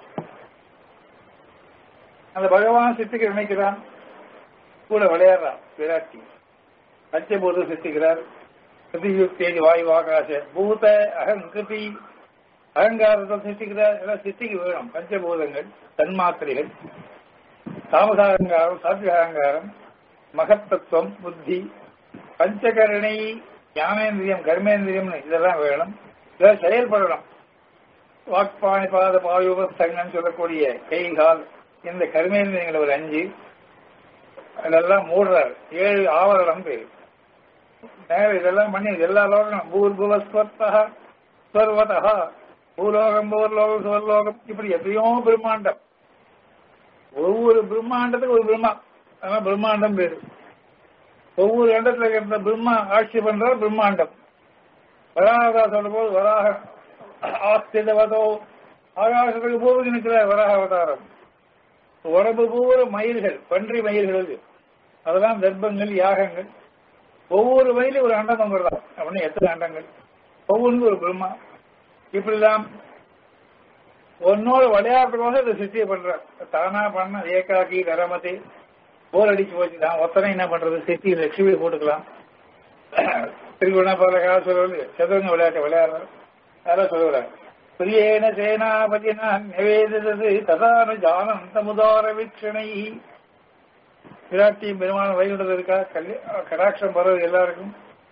அந்த பகவான் சித்திக்க நினைக்கிறான் கூட விளையாடுறான் விராட்டி பஞ்சபூதம் சிருஷ்டிக்கிறார் பிருத்திவி தேஜ் வாயு ஆகாச பூத அகங்கிருதி அகங்காரத்தை சிருஷ்டிக்கிறார் எல்லாம் சிருஷ்டிக்கு வேணும் பஞ்சபூதங்கள் தன்மாத்திரைகள் தாமசாகங்காரம் சாத்விகாங்காரம் மகத்தத்துவம் புத்தி பஞ்சகரணி ஞானேந்திரியம் கர்மேந்திரியம் இதெல்லாம் வேணும் இதெல்லாம் செயல்படணும் வாக்பாணி பாத பாயுபஸ்தங்கன்னு சொல்லக்கூடிய கை கால் இந்த கர்மேந்திரியங்கள் ஒரு அஞ்சு அதெல்லாம் மூடுறார் ஏழு ஆவரணம் பேர் நேர இதெல்லாம் பண்ணி எல்லா லோகம் பூர்புவஸ்வத்தா ஸ்வர்வதா பூலோகம் பூர்லோகம் சுவர்லோகம் இப்படி எத்தனையோ பிரம்மாண்டம் ஒவ்வொரு பிரம்மாண்டத்துக்கு ஒரு பிரம்மா அதான் பிரம்மாண்டம் பேரு ஒவ்வொரு இடத்துல இருந்த பிரம்மா ஆட்சி பண்ற பிரம்மாண்டம் வராகதா சொல்லும் போது வராக ஆஸ்திதவதோ ஆகாசத்துக்கு பூமிக்கு நிற்கிற வராக அவதாரம் உடம்பு பூரா மயில்கள் பன்றி மயில்கள் இது அதெல்லாம் தர்ப்பங்கள் யாகங்கள் ஒவ்வொரு வயலையும் ஒரு அண்டம் வந்துடலாம் அப்படின்னு எத்தனை அண்டங்கள் ஒவ்வொன்றும் ஒரு பிரம்மா இப்படிலாம் உன்னோட விளையாடுறதுக்காக இதை சிருஷ்டியை பண்ற தானா பண்ண ஏகாக்கி கரமதி போர் அடிச்சு போச்சு தான் ஒத்தனை என்ன பண்றது சிட்டி லட்சுமி போட்டுக்கலாம் திருவிழா கால சொல்றது சதுரங்க விளையாட்டு விளையாடுறோம் அதெல்லாம் சொல்லுறாங்க பிரியேன சேனாபதினா நிவேதித்தது ததானு ஜானந்த முதார வீக்ஷணை விராட்டியும் பெருமான வைகுண்டது இருக்கா கல்வி கடாட்சம் பரவது எல்லாருக்கும்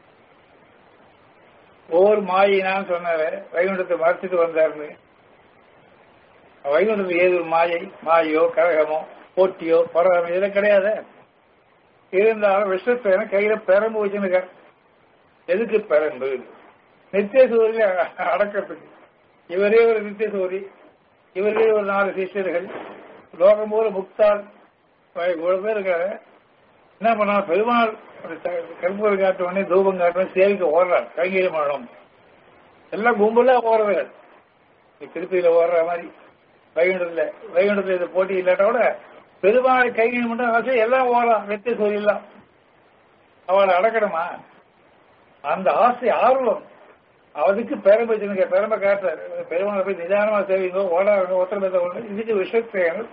ஓர் மாயினான்னு சொன்னாரு வைகுண்டத்தை மறைச்சிட்டு வந்தாருன்னு வைகுண்டத்துக்கு ஏது ஒரு மாயை மாயோ கழகமோ போட்டியோ பரவமோ இதெல்லாம் கிடையாது இருந்தாலும் விஸ்வத்தேன கையில பெரம்பு வச்சுருக்கார் எதுக்கு பெரம்பு நித்திய சூரிய அடக்கத்துக்கு இவரே ஒரு நித்திய சூரி இவரே ஒரு நாலு சிஷ்யர்கள் லோகம் போல முக்தால் இவ்வளவு பேர் இருக்காரு என்ன பண்ணா பெருமாள் கற்பூரம் காட்டுவனே தூபம் காட்டுவனே சேவிக்க ஓடுறார் கைங்கீழ மரணம் எல்லாம் கும்பலா ஓடுறவர்கள் திருப்பியில ஓடுற மாதிரி வைகுண்டத்துல வைகுண்டத்துல இது போட்டி இல்லாட்ட கூட பெருமாள் கைங்கீழ மட்டும் ஆசை எல்லாம் ஓடலாம் நித்திய சூரி எல்லாம் அவளை அடக்கணுமா அந்த ஆசை ஆர்வம் அதுக்கு பெருமை வச்சுருங்க பெருமை காட்டுறாரு பெருமாளை போய் நிதானமா சேவிங்க ஓடாங்க ஒருத்தர் இதுக்கு விஷயத்தைகள்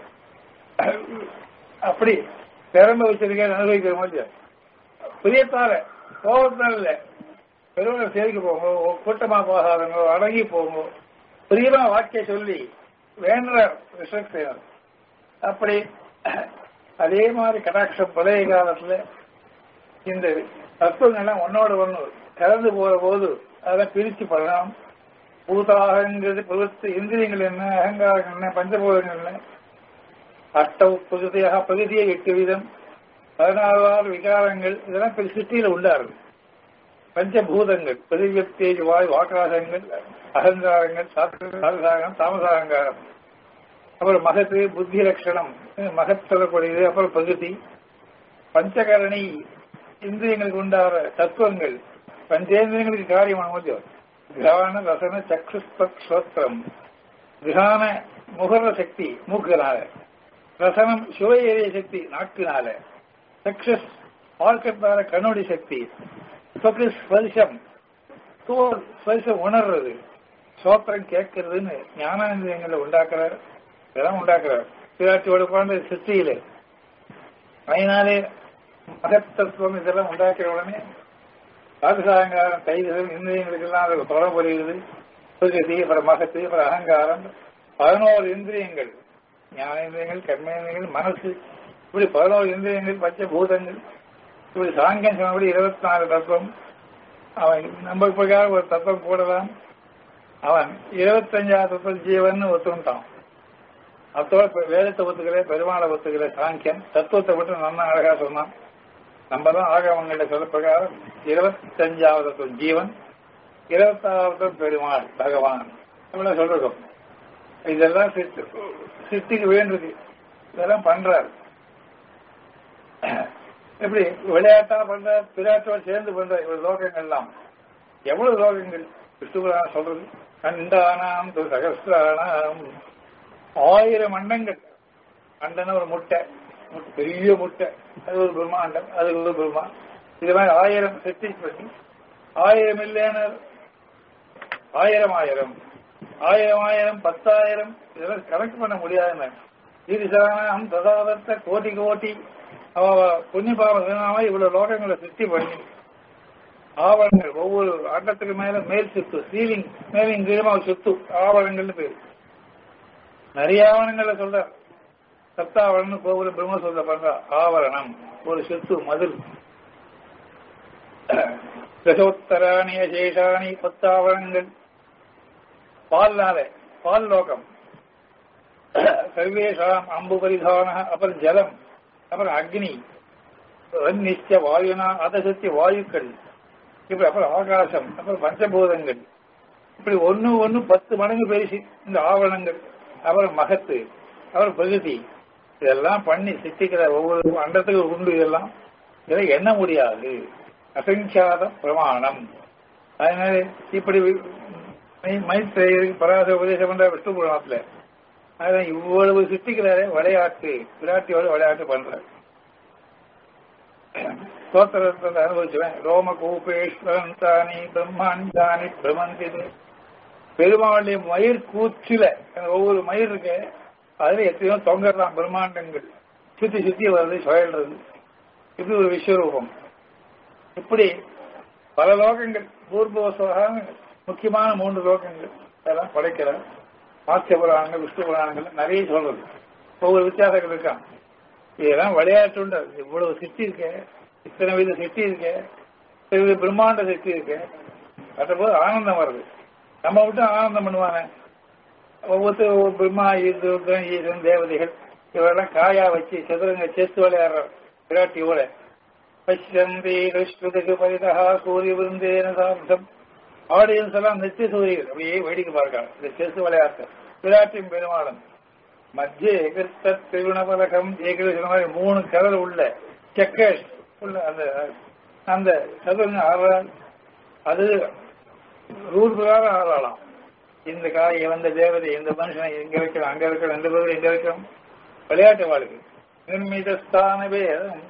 அப்படி பெருமை வச்சிருக்க அனுபவிக்கிற மாதிரி பிரியத்தால கோபத்தால இல்ல பெருமாளை சேவிக்க போங்க கூட்டமா போகாதங்க அடங்கி போங்க பிரியமா வாக்கிய சொல்லி வேண்ட விஷயத்தைகள் அப்படி அதே மாதிரி கடாட்சம் பழைய காலத்துல இந்த தத்துவங்கள்லாம் ஒன்னோட ஒண்ணு கலந்து போற போது அதெல்லாம் பிரிச்சு பண்ணலாம் பூதாகங்கிறது பகுத்து இந்திரியங்கள் என்ன அகங்காரங்கள் என்ன பஞ்சபூதங்கள் என்ன அஷ்டவு பகுதியாக பகுதியை எட்டு வீதம் பதினாறு விகாரங்கள் இதெல்லாம் சிட்டியில உண்டாரு பஞ்சபூதங்கள் பிரதிபத்தேஜ் வாய் வாக்காசங்கள் அகங்காரங்கள் சாதாகம் தாமசாகங்காரம் அப்புறம் மகத்து புத்தி லட்சணம் மகத் சொல்லக்கூடியது அப்புறம் பகுதி பஞ்சகரணி இந்திரியங்களுக்கு உண்டார தத்துவங்கள் பஞ்சேந்திரியங்களுக்கு காரியமான முடியும் கிரகண ரசன சக்ஷுஸ்பக் ஸ்ரோத்திரம் கிரகான முகர சக்தி மூக்குனால ரசனம் சுவை ஏறிய சக்தி நாக்கினால சக்ஷஸ் பார்க்கத்தால கண்ணுடி சக்தி ஸ்பக்கு ஸ்பர்ஷம் தோல் ஸ்பர்ஷம் உணர்றது சோத்திரம் கேட்கறதுன்னு ஞானாந்திரியங்களை உண்டாக்குறார் இதெல்லாம் உண்டாக்குறார் பிராட்டியோட குழந்தை சிருஷ்டியில அதனாலே மகத்தத்துவம் இதெல்லாம் உண்டாக்கிற உடனே பாதுகாங்காரம் கைதுகள் இந்திரியங்களுக்கெல்லாம் அது தொடர்பு புரியுது சுகதி அப்புறம் மகத்து அப்புறம் அகங்காரம் பதினோரு இந்திரியங்கள் ஞானேந்திரியங்கள் கர்மேந்திரியங்கள் மனசு இப்படி பதினோரு இந்திரியங்கள் பஞ்சபூதங்கள் இப்படி சாங்கியம் சொன்னபடி இருபத்தி நாலு தத்துவம் அவன் நம்ம பிரகாரம் ஒரு தத்துவம் போடலாம் அவன் இருபத்தஞ்சாவது தத்துவம் ஜீவன் ஒத்துட்டான் அத்தோட வேதத்தை ஒத்துக்கல பெருமாளை ஒத்துக்கல சாங்கியன் தத்துவத்தை மட்டும் நல்லா அழகா சொன்னான் நம்ம தான் ஆகவங்கள சொல்ல பிரகாரம் இருபத்தஞ்சாவது ஜீவன் இருபத்தாவது பெருமாள் பகவான் இவ்வளவு சொல்றோம் இதெல்லாம் சித்திக்கு வேண்டியது இதெல்லாம் பண்றாரு எப்படி விளையாட்டா பண்ற பிராட்டோடு சேர்ந்து பண்ற இவ்வளவு லோகங்கள்லாம் எவ்வளவு லோகங்கள் விஷ்ணுபுராணம் சொல்றது கண்டானாம் சகசிரானாம் ஆயிரம் அண்டங்கள் அண்டன ஒரு முட்டை பெரிய முட்டை அது ஒரு பிரம்மாண்டம் அது ஒரு பிரம்மா இது மாதிரி ஆயிரம் செட்டிங் பண்ணி ஆயிரம் இல்லைன்னு ஆயிரம் ஆயிரம் ஆயிரம் ஆயிரம் பத்தாயிரம் இதெல்லாம் கணக்கு பண்ண முடியாதுன்னு ஈரிசரான ததாதத்த கோட்டி கோட்டி அவ புண்ணிய பாவம் இவ்வளவு லோகங்களை சிருஷ்டி பண்ணி ஆவரணங்கள் ஒவ்வொரு அண்டத்துக்கு மேல மேல் சுத்து சீலிங் மேலும் கீழமா ஒரு சுத்து ஆவரணங்கள்னு பேரு நிறைய ஆவணங்கள்ல சொல்ற சத்தாவரணம் கோபுரம் பிரம்ம சொல்ற பண்ற ஆவரணம் ஒரு சுத்து மதில் தசோத்தராணிய சேஷாணி பத்தாவரணங்கள் பால்னால பால் லோகம் சர்வேஷாம் அம்பு பரிதான அப்புறம் ஜலம் அப்புறம் அக்னி நிச்சய வாயுனா அதசத்திய வாயுக்கள் இப்படி அப்புறம் ஆகாசம் அப்புறம் பஞ்சபூதங்கள் இப்படி ஒன்னு ஒன்னு பத்து மடங்கு பெருசு இந்த ஆவணங்கள் அப்புறம் மகத்து அப்புறம் பிரகதி இதெல்லாம் பண்ணி சித்திக்கிற ஒவ்வொரு அண்டத்துக்கு உண்டு இதெல்லாம் இதை எண்ண முடியாது அசங்கியாத பிரமாணம் அதனால இப்படி மைத்ரேயருக்கு பராச உபதேசம் பண்ற விஷ்ணு புராணத்துல அதான் இவ்வளவு சித்திக்கிறாரே விளையாட்டு விளையாட்டியோட விளையாட்டு பண்றாரு ஸ்தோத்திரத்தை அனுபவிச்சுவேன் ரோம கூபேஸ்வரன் தானி பிரம்மாண்டானி பிரமந்திது பெருமாளுடைய மயிர் கூச்சில ஒவ்வொரு மயிர் இருக்கு அதுல எத்தனையோ தொங்கலாம் பிரம்மாண்டங்கள் சுத்தி சுத்தி வருது சுழல்றது இப்படி ஒரு விஸ்வரூபம் இப்படி பல லோகங்கள் பூர்வசோகான முக்கியமான மூன்று லோகங்கள் அதெல்லாம் படைக்கிறார் மாத்திய புராணங்கள் விஷ்ணு புராணங்கள் நிறைய சொல்றது ஒவ்வொரு வித்தியாசங்கள் இருக்கான் இதெல்லாம் விளையாட்டு உண்டு இவ்வளவு சிட்டி இருக்கு இத்தனை வித சிட்டி இருக்கு இத்தனை வித பிரம்மாண்ட சிட்டி இருக்கு போது ஆனந்தம் வருது நம்ம விட்டு ஆனந்தம் பண்ணுவாங்க ஒவ்வொருத்தர் ஒவ்வொரு பிரம்மா ஈஸ்வரன் ஈஸ்வரன் தேவதைகள் இவரெல்லாம் காயா வச்சு சதுரங்க செஸ் விளையாடுற விராட்டியோட பஷ்யந்தி ரஷ்வதுக்கு பரிதா சூரிய விருந்தேன சார்த்தம் ஆடியன்ஸ் எல்லாம் நித்திய சூரியர்கள் அப்படியே வேடிக்கை பார்க்கலாம் இந்த செஸ் விளையாட்டு விராட்டின் பெருமாளன் மத்திய எகிர்த்த திருவிணபலகம் ஏகிருஷ்ண மாதிரி மூணு கலர் உள்ள செக்கர்ஸ் உள்ள அந்த அந்த சதுரங்க ஆடுறால் அது ரூல் பிரகாரம் ஆடலாம் இந்த காய் வந்த தேவதை இந்த மனுஷனை இங்க வைக்கிறோம் அங்க வைக்கிறோம் இந்த பேர் இங்க வைக்கிறோம் விளையாட்டு வாழ்க்கை நிர்மிதஸ்தானவே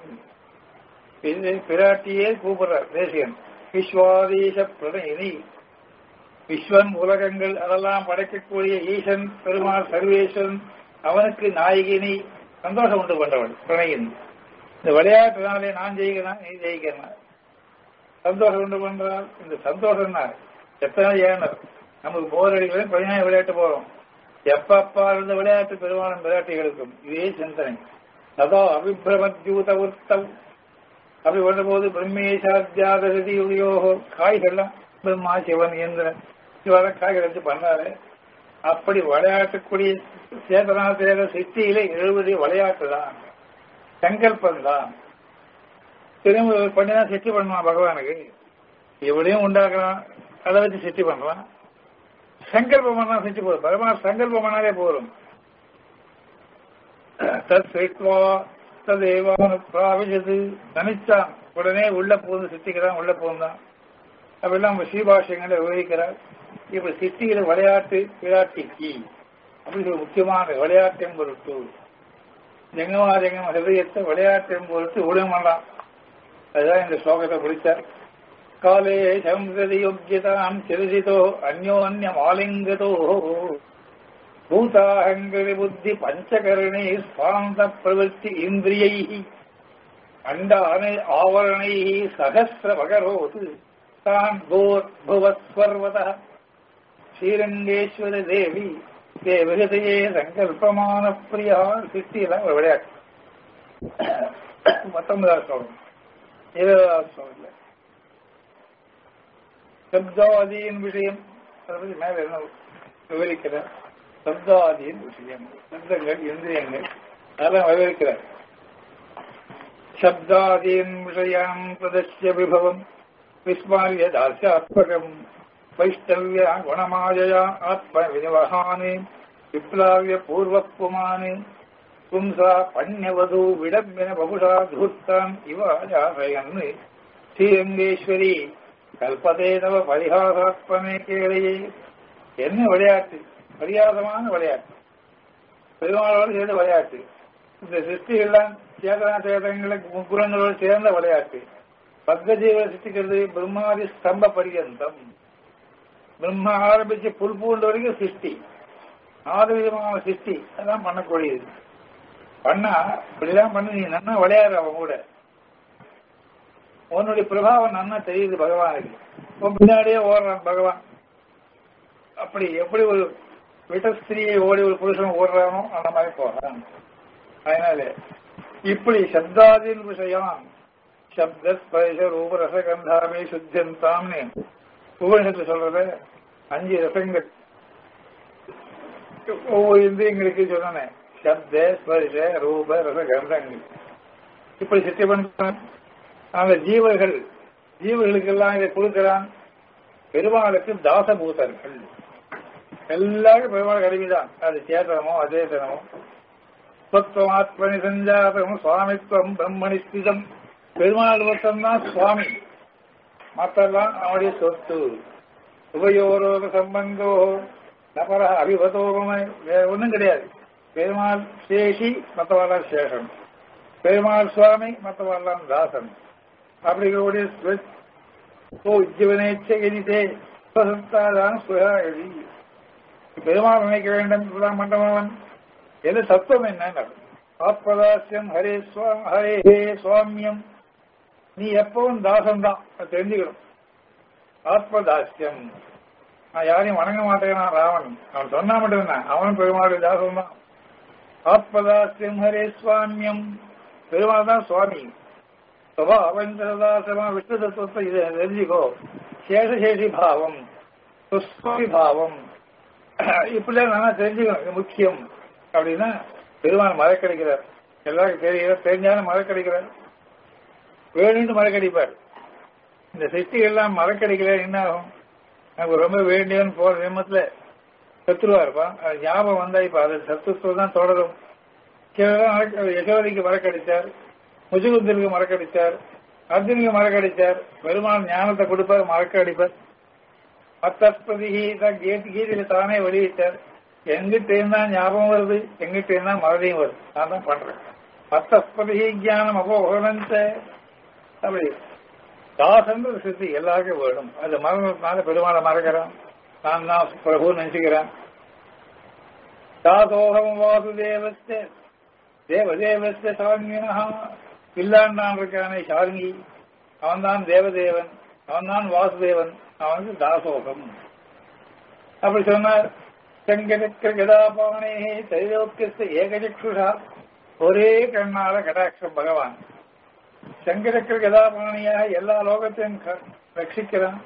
பிராட்டியே கூப்பிடுறார் தேசியன் விஸ்வாதீச பிரணயினி விஸ்வன் உலகங்கள் அதெல்லாம் படைக்கக்கூடிய ஈசன் பெருமாள் சர்வேஸ்வரன் அவனுக்கு நாயகினி சந்தோஷம் உண்டு பண்றவள் பிரணயின் இந்த விளையாட்டுனாலே நான் ஜெயிக்கிறேன் நீ ஜெயிக்கிறேன் சந்தோஷம் உண்டு பண்றால் இந்த சந்தோஷம் தான் எத்தனை ஏனர் நமக்கு போர் அடிக்கிறேன் பதினாயிரம் விளையாட்டு போறோம் எப்பப்பா இருந்த விளையாட்டு பெருமாளும் விளையாட்டுகளுக்கும் இதே சிந்தனை சதா அபிபிரமத்யூத உத்தம் அப்படி வரும்போது பிரம்மேசாத்தியாததி உடையோகோ காய்கள்லாம் பிரம்மா சிவன் இயந்திரன் இவரெல்லாம் காய்கள் வச்சு பண்ணாரு அப்படி விளையாட்டுக்கூடிய சேதனா சேத சித்தியில எழுபது விளையாட்டு தான் சங்கல்பம் தான் திரும்ப பண்ணிதான் சித்தி பண்ணுவான் பகவானுக்கு இவளையும் உண்டாக்குறான் அதை வச்சு சித்தி பண்றான் சங்கல்பம் பண்ணா சித்தி போதும் பகவான் சங்கல்பம் பண்ணாலே போதும் தத் சித்வா ததேவான பிராவிஜது நினைச்சான் உடனே உள்ள போந்து சித்திக்கிறான் உள்ள போந்தான் அப்பெல்லாம் ஸ்ரீபாஷங்களை விவரிக்கிறார் இப்ப சித்தியில விளையாட்டு விளையாட்டிக்கு அப்படி ஒரு முக்கியமான விளையாட்டின் பொருட்டு ஜெங்கமா ஜெங்கம ஹிருதயத்தை விளையாட்டின் பொருட்டு உடம்பு பண்ணலாம் அதுதான் இந்த ஸ்லோகத்தை பிடிச்சார் காலே சம்சதி யோக்கியதாம் சிறுசிதோ அந்யோன்யம் ஆலிங்கதோ பூதாகங்கரி புத்தி பஞ்சகரணே ஸ்வாந்த பிரவருத்தி இந்திரியை அண்டானை ஆவரணை சகசிர வகரோது தான் கோர் புவஸ்வர்வத ஸ்ரீரங்கேஸ்வர தேவி தேவகதையே சங்கல்பமான பிரியா சித்தியில ஒரு விளையாட்டு பத்தொன்பதாவது ஸ்லோகம் இருபதாவது ஸ்லோகத்தில் சப்தாதியின் விஷயம் அதை பத்தி மேல என்ன விவரிக்கிறார் சப்தாதியின் விஷயம் சப்தங்கள் இந்திரியங்கள் அதெல்லாம் விவரிக்கிறார் சப்தாதீன் விஷயான் பிரதர்சிய விபவம் விஸ்மாரிய தாஸ்யாத்மகம் வைஷ்ணவ்ய குணமாயயா ஆத்ம விநிவகானே விப்ளாவிய பூர்வப்புமானே பும்சா பண்யவது விடம்பின பபுஷா தூர்த்தான் இவாஜாசயன் ஸ்ரீரங்கேஸ்வரி கல்பதே நவ பரிகாசாத்மனே கேளையே என்ன விளையாட்டு பரியாசமான விளையாட்டு பெருமாளோடு சேர்ந்த விளையாட்டு இந்த சிருஷ்டிகள்லாம் சேதனா சேதங்களுக்கு முக்குரங்களோடு சேர்ந்த விளையாட்டு பத்மஜீவ சிருஷ்டிக்கிறது பிரம்மாதி ஸ்தம்ப பரியந்தம் பிரம்மா ஆரம்பிச்சு புல் பூண்டு வரைக்கும் சிருஷ்டி நாலு விதமான சிருஷ்டி அதான் பண்ணக்கூடியது பண்ணா இப்படிதான் பண்ணி நீ நல்லா விளையாடு அவன் கூட உன்னுடைய பிரபாவம் நன்னா தெரியுது பகவானுக்கு உன் பின்னாடியே ஓடுறான் பகவான் அப்படி எப்படி ஒரு விட்டஸ்திரியை ஓடி ஒரு புருஷன் ஓடுறானோ அந்த மாதிரி போறான் அதனால இப்படி சப்தாதின் விஷயம் சப்த ஸ்பரிச ரூப ரசகந்தாமே சுத்தியந்தாம்னு உபனிஷத்து சொல்றது அஞ்சு ரசங்கள் ஒவ்வொரு இந்திரியங்களுக்கு சொன்னேன் சப்த ஸ்பரிச ரூப ரசகந்தங்கள் இப்படி சித்தி பண்றான் அந்த ஜீவர்கள் ஜீவர்களுக்கெல்லாம் இதை கொடுக்கிறான் பெருமாளுக்கு தாசபூதர்கள் எல்லாரும் பெருமாள் கருவிதான் அது சேதனமோ அதேதனமோ ஸ்வத்வமாத்மனி சஞ்சாதம் சுவாமித்வம் பிரம்மணி ஸ்திதம் பெருமாள் மட்டும்தான் சுவாமி மற்றெல்லாம் அவனுடைய சொத்து உபயோரோக சம்பந்தோ நபர அபிபதோகமை வேற ஒண்ணும் கிடையாது பெருமாள் சேஷி மற்றவெல்லாம் சேஷம் பெருமாள் சுவாமி மற்றவெல்லாம் தாசன் அப்படிங்கக்கூடிய ஓ உஜ்ஜீவனேச்சகதிதே சுவசத்தாதான் சுகாகதி பெருமாள் நினைக்க வேண்டும் இப்படிதான் மண்டபவன் எது தத்துவம் என்ன ஆத்மதாசியம் ஹரே சுவா ஹரே ஹே சுவாமியம் நீ எப்பவும் தாசன் தான் தெரிஞ்சுக்கணும் ஆத்மதாசியம் நான் யாரையும் வணங்க மாட்டேன் ராவன் அவன் சொன்னா மட்டும் தான் அவன் பெருமாளுடைய தாசன் தான் ஆத்மதாசியம் ஹரே சுவாமியம் பெருமாள் தான் சுவாமி அவஞ்சதாசமா விஷ்ணு தத்துவத்தை இதை தெரிஞ்சுக்கோ சேஷசேஷி பாவம் சுஸ்வாமி பாவம் இப்படிலாம் நான் தெரிஞ்சுக்கணும் இது முக்கியம் அப்படின்னா பெருமாள் மழை கிடைக்கிறார் எல்லாருக்கும் தெரிகிறார் தெரிஞ்சாலும் மழை கிடைக்கிறார் வேணும்னு மழை கிடைப்பார் இந்த சிட்டி எல்லாம் மழை கிடைக்கல என்ன ஆகும் எனக்கு ரொம்ப வேண்டியவன் போற நிமிடத்துல சத்துருவா இருப்பான் அது ஞாபகம் வந்தா இப்ப அது சத்துருவம் தான் தொடரும் சிலதான் யசோதிக்கு மழை கிடைச்சார் முஜுகுந்தருக்கு மழை கிடைச்சார் அர்ஜுனுக்கு மழை கிடைச்சார் பெருமாள் ஞானத்தை கொடுப்பார் மறக்க அடிப்பார் மத்தஸ்பதி கீதையில தானே வெளியிட்டார் எங்கிட்ட இருந்தா ஞாபகம் வருது எங்கிட்ட இருந்தா மறதியும் வருது நான் தான் பண்றேன் மத்தஸ்பதி ஜானம் அபோகனந்த அப்படி தாசன்ற சித்தி எல்லாருக்கும் வேணும் அது மரணத்தினால பெருமாளை மறக்கிறான் நான் தான் பிரபு நினைச்சுக்கிறேன் தாசோகம் வாசுதேவஸ்தே தேவதேவஸ்தே சாமியனா இல்லாண்டான் இருக்கானே சார்ங்கி அவன் தான் தேவதேவன் அவன் தான் வாசுதேவன் அவனுக்கு தாசோகம் அப்படி சொன்னார் செங்கடக்க கதாபானே தைலோக்கியஸ்த ஏகஜக்ஷுஷா ஒரே கண்ணால கடாட்சம் பகவான் செங்கடக்க கதாபாணியாக எல்லா லோகத்தையும் ரட்சிக்கிறான்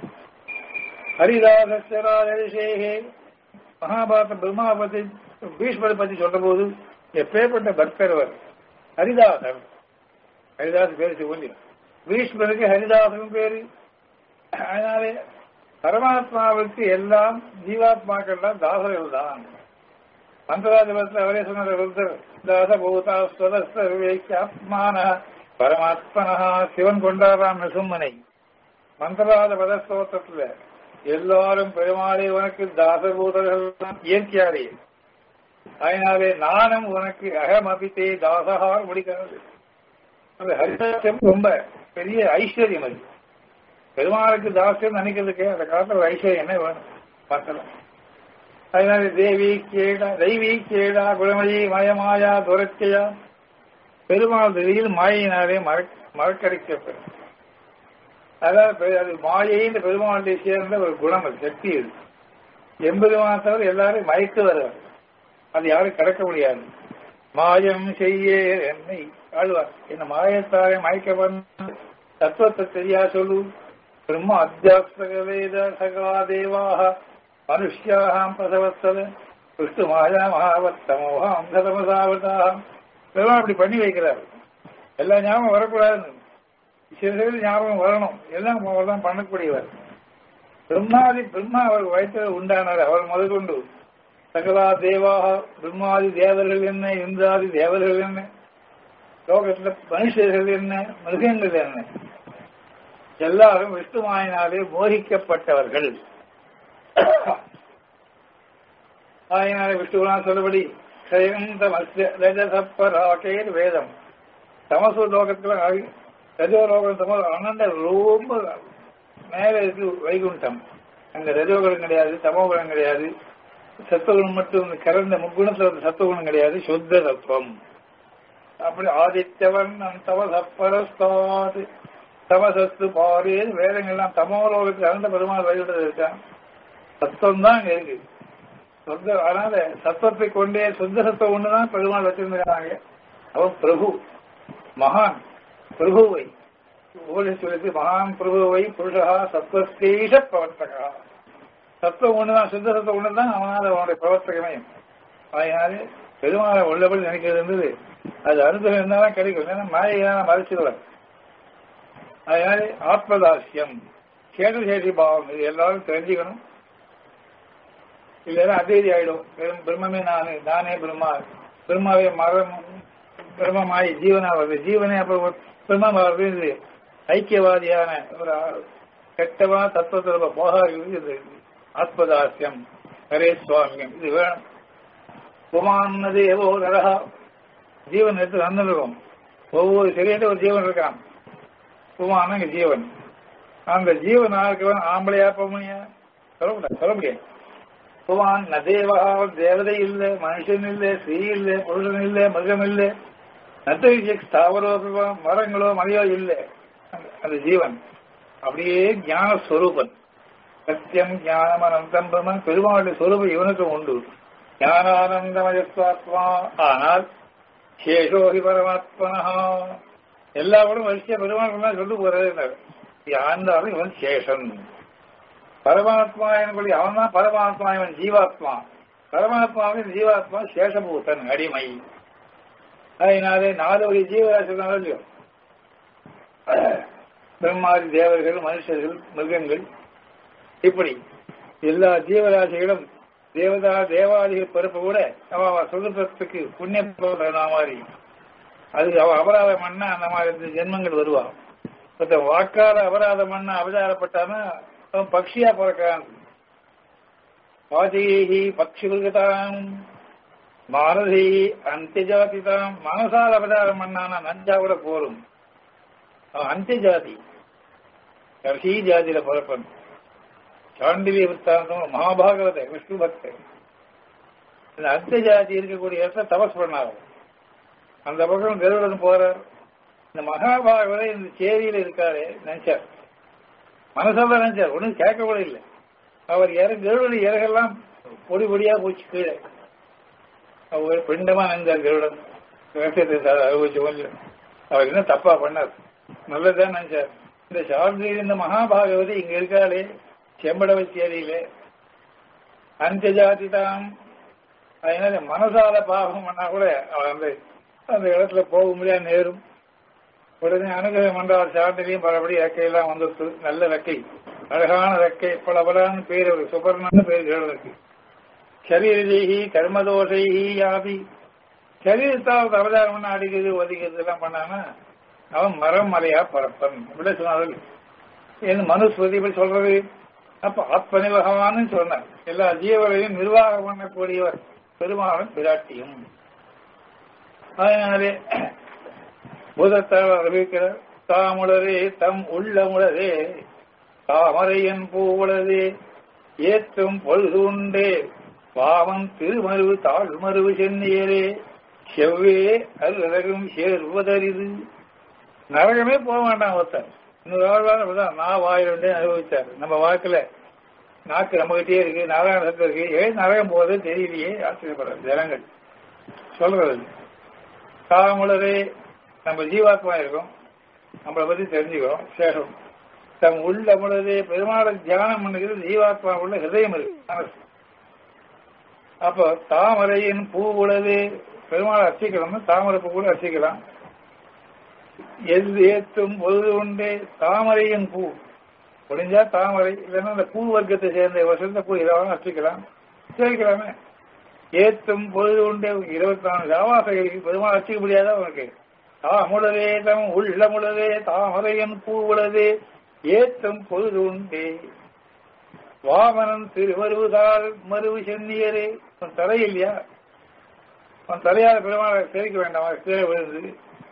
ஹரிதாசேகே மகாபாரத பிரம்மாபதி பீஷ்மரை பத்தி சொல்ற போது எப்பேற்பட்ட பக்தர் அவர் ஹரிதாசர் ஹரிதாஸ் பேரு சொல்லி பீஷ்மருக்கு ஹரிதாசன் பேரு அதனாலே பரமாத்மாவுக்கு எல்லாம் ஜீவாத்மாக்கள்லாம் தாசர்கள் தான் மந்திராதிபத்தில் அவரே சொன்ன தாசபூதா ஸ்வதஸ்தர்வேக்கியாத்மான பரமாத்மனா சிவன் கொண்டாடுறான் நசும்மனை மந்திராத பதஸ்தோத்திரத்துல எல்லாரும் பெருமாளே உனக்கு தாசபூதர்கள் இயற்கையாரே அதனாலே நானும் உனக்கு அகமபித்தே தாசகார் முடிக்கிறது அந்த ஹரிதாசம் ரொம்ப பெரிய ஐஸ்வர்யம் அது பெருமாளுக்கு தாசியம் நினைக்கிறதுக்கு அந்த காலத்துல ஒரு ஐஸ்வர்யம் என்ன வேணும் பார்க்கலாம் அதனால தேவி கேடா தெய்வீ கேடா குணமயி மயமாயா துரத்தையா பெருமாள் திடீர் மாயினாலே மறக்கடிக்கப்படும் அதாவது அது மாயைன்னு பெருமாளுடைய சேர்ந்த ஒரு குணம் அது சக்தி அது எண்பது தவிர எல்லாரும் மயக்கு வருவார் அது யாரும் கடக்க முடியாது மாயம் செய்ய என்னை ஆழ்வார் என்ன மாயத்தாரை மயக்க பண்ண தத்துவத்தை தெரியா சொல்லு பிரம்ம அத்தியாசக வேத சகா தேவாக மனுஷ்யாகாம் பிரசவத்தத விஷ்ணு மாயா மகாவத்தமோகாம் தமசாவதாம் இதெல்லாம் அப்படி பண்ணி வைக்கிறார் எல்லா ஞாபகம் வரக்கூடாதுன்னு சில சில ஞாபகம் வரணும் எல்லாம் தான் பண்ணக்கூடியவர் பிரம்மாதி பிரம்மா அவர் வயிற்றில் உண்டானார் அவர் முதற்கொண்டு சகலா தேவாக பிரம்மாதி தேவர்கள் என்ன இந்திராதி தேவர்கள் என்ன லோகத்துல மனுஷர்கள் என்ன மிருகங்கள் என்ன எல்லாரும் விஷ்ணுமாயினாலே மோகிக்கப்பட்டவர்கள் ஆயினாலே விஷ்ணுவனா சொல்லபடி ரஜசப்பராகேர் வேதம் தமசு லோகத்துல ரஜோ லோகம் தமோ அனந்த ரொம்ப மேல இருக்கு வைகுண்டம் அங்க ரஜோகுணம் கிடையாது தமோகுணம் கிடையாது சத்துவகுணம் மட்டும் கறந்த முக்குணத்துல சத்துவகுணம் கிடையாது சுத்த தத்துவம் அப்படி ஆதித்யவன் தவசப்பரஸ்தாது தமசத்து பாரு வேதங்கள்லாம் தமோலோகத்துக்கு அகண்ட பெருமாள் வழிபடுறது இருக்கான் சத்தம் தான் இங்க இருக்கு சொந்த அதனால சத்தத்தை கொண்டே சொந்த சத்தம் ஒண்ணுதான் பெருமாள் வச்சிருந்தாங்க அவன் பிரபு மகான் பிரபுவை சொல்லிட்டு மகான் பிரபுவை புருஷா சத்வஸ்தேஷ பிரவர்த்தகா சத்தம் ஒண்ணுதான் சுத்த சத்தம் ஒண்ணுதான் அவனால அவனுடைய பிரவர்த்தகமே அதனால பெருமாளை உள்ளபடி நினைக்கிறது இருந்தது அது அனுபவம் இருந்தாலும் கிடைக்கும் ஏன்னா மாயையான மறைச்சிடுவார் அதனால ஆத்மதாசியம் கேட்டு சேஷி பாவம் இது எல்லாரும் தெரிஞ்சுக்கணும் இல்லைன்னா அதேதி ஆயிடும் பெரும் பிரம்மமே நானு நானே பிரம்மா பிரம்மாவே மரம் பிரம்மமாயி ஜீவனா வருது ஜீவனே அப்ப பிரம்மா வருது இது ஐக்கியவாதியான ஒரு கெட்டவா தத்துவத்தில் போகா இது ஆத்மதாசியம் ஹரே சுவாமியம் இது வேணும் புமான்னது ஏவோ நரகா ஜீவன் எடுத்து வந்துருக்கும் ஒவ்வொரு சரியான ஒரு ஜீவன் இருக்கான் புமான ஜீவன் அந்த ஜீவன் ஆஇருக்கவன் ஆம்பளையா பொம்மையா சொல்ல முடியாது சொல்ல முடியாது புவான் ந தேவா தேவதை இல்லை மனுஷன் இல்லை ஸ்ரீ இல்லை புருஷன் இல்லை மிருகம் இல்லை நத்த ஸ்தாவரோ மரங்களோ மலையோ இல்லை அந்த ஜீவன் அப்படியே ஞான ஸ்வரூபன் சத்தியம் ஞானம் அனந்தம் பிரம்மன் பெருமாளுடைய ஸ்வரூபம் இவனுக்கு உண்டு ஞானானந்தமயத்வாத்மா ஆனால் சேஷோகி பரமாத்மனா எல்லாரோடும் வரிசையா பெருமாள் சொல்லி போறது ஆண்டாலும் இவன் சேஷன் பரமாத்மா என்படி அவன் தான் பரமாத்மா இவன் ஜீவாத்மா பரமாத்மாவின் ஜீவாத்மா சேஷபூத்தன் அடிமை அதனாலே நாலு வகை ஜீவராசினாலும் இல்லையோ பிரம்மாதி தேவர்கள் மனுஷர்கள் மிருகங்கள் இப்படி எல்லா ஜீவராசிகளும் தேவதா தேவாதிகள் பிறப்பு கூட அவ சுதந்திரத்துக்கு புண்ணிய மாதிரி அது அவ அபராதம் பண்ணா அந்த மாதிரி ஜென்மங்கள் வருவா வாக்கால அபராதம் பண்ண அபச்சாரப்பட்டானா அவன் பக்ஷியா பிறக்கான் வாஜகி பக்ஷி மிருகதாம் மானதி அந்தியஜாதி தான் மனசால் அபச்சாரம் பண்ணானா நஞ்சா கூட போரும் அவன் அந்தியஜாதி கடைசி ஜாதியில பிறப்பன் சாண்டிலிய விற்த்தாந்தம் மகாபாகவத விஷ்ணு பக்தன் இந்த அர்த்த ஜாதி இருக்கக்கூடிய இடத்துல தபஸ் பண்ணாரு அந்த பக்கம் கருடன் போறார் இந்த மகாபாகவத இந்த சேரியில இருக்காரு நினைச்சார் மனசால நினைச்சார் ஒன்றும் கேட்க கூட இல்லை அவர் இற கருடன் இறகெல்லாம் பொடி பொடியா போச்சு கீழே அவர் பிண்டமா நினைச்சார் கருடன் அனுபவிச்சு கொஞ்சம் அவர் என்ன தப்பா பண்ணார் நல்லதுதான் நினைச்சார் இந்த சாந்தி இந்த மகாபாகவதி இங்க இருக்காளே செம்படவச்சேரியில அந்த ஜாதி தான் அதனால மனசால பாவம் பண்ணா கூட அவன் அந்த அந்த இடத்துல போக முடியாது நேரும் உடனே அனுகிரகம் பண்றார் சாட்டிலையும் பலபடி ரெக்கையெல்லாம் வந்துருச்சு நல்ல ரெக்கை அழகான ரெக்கை பலபலான்னு பேர் ஒரு சுபர்ணன்னு பேர் இருக்கு சரீரதேகி கர்மதோஷைகி யாபி சரீரத்தால் அவதாரம் பண்ண அடிக்கிறது ஒதுக்கிறது எல்லாம் பண்ணானா அவன் மரம் மலையா பரப்பன் இப்படி சொன்னார்கள் என் மனுஸ்வதி இப்படி சொல்றது அப்ப ஆத்மனி பகவான்னு சொன்னார் எல்லா ஜீவர்களையும் நிர்வாகம் பண்ணக்கூடியவர் பெருமாளும் பிராட்டியும் அதனாலே பூதத்தால் அறிவிக்கிறார் தாமுளரே தம் உள்ளமுளரே தாமரையன் பூவுளதே ஏற்றும் பொழுது உண்டே பாவம் திருமருவு தாழ்மருவு சென்னியரே செவ்வே அல்லகும் சேர்வதறிது நரகமே போக வேண்டாம் ஒருத்தன் இன்னொரு வாழ்வாளர் நான் வாயிலுண்டே அனுபவிச்சார் நம்ம வாக்குல நாக்கு நம்மகிட்டே இருக்கு நாராயண சத்தம் இருக்கு ஏன் நரகம் போகுது தெரியலையே ஆச்சரியப்படுறது ஜனங்கள் சொல்றது காமுளரே நம்ம ஜீவாத்மா இருக்கோம் நம்மளை பத்தி தெரிஞ்சுக்கிறோம் சேஷம் தம் உள்ள முழுதே பெருமாளை தியானம் பண்ணுகிறது ஜீவாத்மா உள்ள ஹிருதயம் இருக்கு மனசு அப்போ தாமரையின் பூ உளது பெருமாளை அர்ச்சிக்கணும் தாமரை பூ கூட அர்ச்சிக்கலாம் எது ஏத்தும் பொழுது உண்டே தாமரையின் பூ முடிஞ்சா தாமரை இல்லைன்னா அந்த பூ வர்க்கத்தை சேர்ந்த வசந்த பூ இதாவும் அர்ச்சிக்கலாம் சேர்க்கலாமே ஏத்தும் பொழுது உண்டே இருபத்தி நாலு ஆவாசைகளுக்கு பெருமாள் அர்ச்சிக்க முடியாதா உனக்கு தாமுளதே தம் உள்ளமுளதே தாமரையன் பூ உளதே ஏத்தும் பொழுது உண்டே வாமனன் திருமருவுதால் மருவு சென்னியரே உன் தலை இல்லையா உன் தலையாத பெருமாளை சேர்க்க வேண்டாமா கீழே விழுந்து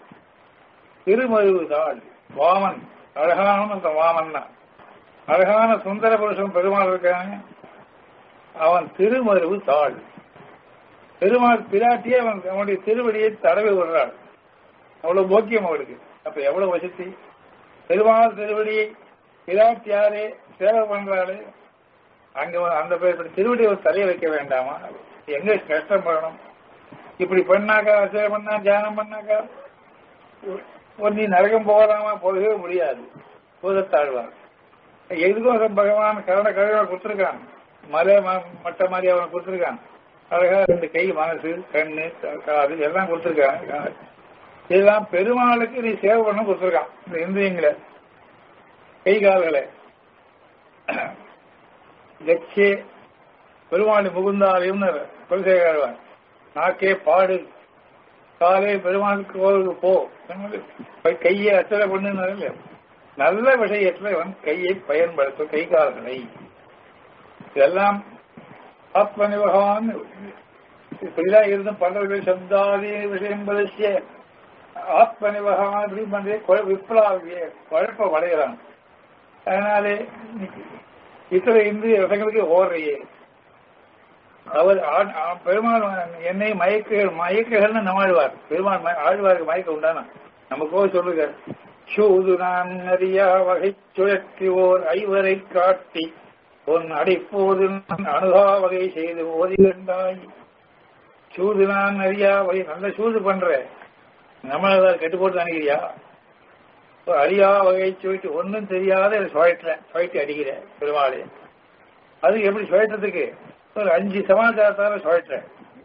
திருமருவுதாள் வாமன் அழகான அந்த வாமன் தான் அழகான சுந்தர புருஷன் பெருமாள் இருக்காங்க அவன் திருமருவு தாள் பெருமாள் பிராட்டியே அவன் அவனுடைய திருவடியை தடவி விடுறாள் அவ்வளவு போக்கியம் அவளுக்கு அப்ப எவ்வளவு வசதி பெருமாள் திருவடியை பிராட்டியாரே சேவை பண்றாளே அங்க ஒரு- அந்த பேர் திருவடி ஒரு தலையை வைக்க வேண்டாமா எங்க கஷ்டப்படணும் இப்படி பண்ணாக்கா சேவை பண்ணா தியானம் பண்ணாக்கா ஒரு நீ நரகம் போகலாமா போகவே முடியாது பூதத்தாழ்வார் எதுக்கோசம் பகவான் கருண கருணை கொடுத்துருக்கான் மலை ம- மட்ட மாதிரி அவனை கொடுத்துருக்கான் அழகா ரெண்டு கை மனசு கண்ணு காது எல்லாம் கொடுத்துருக்காங்க இதெல்லாம் பெருமாளுக்கு நீ சேவை பண்ண கொடுத்துருக்கான் இந்த இந்திரியங்களை கை கால்களை கச்சே பெருமாளி முகுந்தாலயம் குலசேகரவான் நாக்கே பாடு காலே பெருமாளுக்கு கோவிலுக்கு போ போய் கையை அச்சலை பண்ணுனால நல்ல விஷயத்துல இவன் கையை பயன்படுத்தும் கை கால்களை இதெல்லாம் ஆத்மனி பகவான் இப்படிதான் இருந்து பண்றது சப்தாதி விஷயம் பதசிய ஆத்மனி பகவான் இப்படி பண்றே குழ- விப்ளாவிய குழப்பம் அடைகிறான் அதனாலே இத்தனை இந்திய ரசங்களுக்கு ஓடுறையே அவர் ஆண்- ஆ- பெருமாள் என்னை மயக்க மயக்குகள்னு நம்மாழ்வார் பெருமாள் மய- ஆழ்வாருக்கு மயக்க உண்டானா நமக்கோ சொல்லுங்க சூது நான் அறியா வகை சுழற்றி ஓர் ஐவரை காட்டி பொன் அடிப்போது நான் அணுகா வகை செய்து ஓதி கண்டாய் சூது நான் அறியா வகை நல்ல சூது பண்ற நம்மள கெட்டு போட்டு நினைக்கிறியா ஒரு அறியா வகை சுழட்டி ஒன்றும் தெரியாத சுழட்டுறேன் சுழட்டி அடிக்கிறேன் பெருமாளே அது எப்படி சுழற்றதுக்கு ஒரு அஞ்சு சமாச்சாரத்தால சுழற்றுறேன்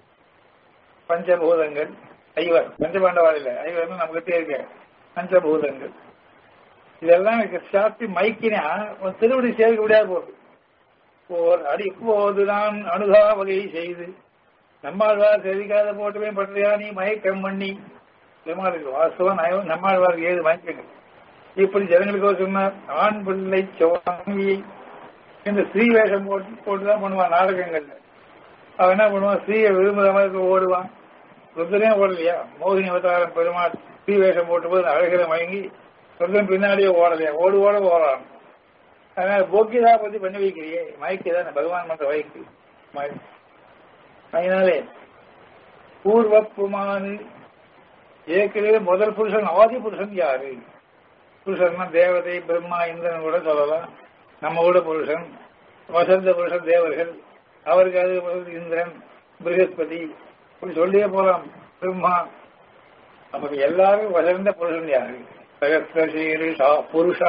பஞ்சபூதங்கள் ஐவர் பஞ்சபாண்டவாள் இல்ல ஐவர்னு நமக்கு இருக்க பஞ்சபூதங்கள் இதெல்லாம் எனக்கு சாப்பி மைக்கினா உன் திருவடி சேர்க்க முடியாது போகுது ஓர் அடி போதுதான் அணுகா வகை செய்து நம்மாழ்வார் செவிக்காத போட்டுமே பண்றியா நீ மயக்கம் பண்ணி பெருமாளுக்கு வாஸ்தவம் நயம் நம்மாழ்வாருக்கு ஏது மயக்கங்கள் இப்படி ஜனங்களுக்கு சொன்னார் ஆண் பிள்ளை சுவாமியை இந்த ஸ்ரீ வேஷம் போட்டு போட்டுதான் பண்ணுவான் நாடகங்கள்ல அவன் என்ன பண்ணுவான் ஸ்ரீயை விரும்புற மாதிரி ஓடுவான் ருத்ரனே ஓடலையா மோகினி அவதாரம் பெருமாள் ஸ்ரீ வேஷம் போட்டு போது அழகிற மயங்கி ருத்ரன் பின்னாடியே ஓடலையா ஓடு ஓட ஓடுறான் அதனால போக்கியதா பத்தி பண்ணி வைக்கிறியே மயக்கிதான் பகவான் பண்ற வயக்கு மய- அதனாலே பூர்வ புமானு ஏற்கனவே முதல் புருஷன் ஆதி புருஷன் யாரு புருஷன்னா தேவதை பிரம்மா இந்திரன் கூட சொல்லலாம் நம்ம கூட புருஷன் வசந்த புருஷன் தேவர்கள் அவருக்கு அது வந்து இந்திரன் பிருகஸ்பதி இப்படி சொல்லியே போலாம் பிரம்மா அப்ப எல்லாரும் வசந்த புருஷன் யாரு சகசிரசீரிஷா புருஷா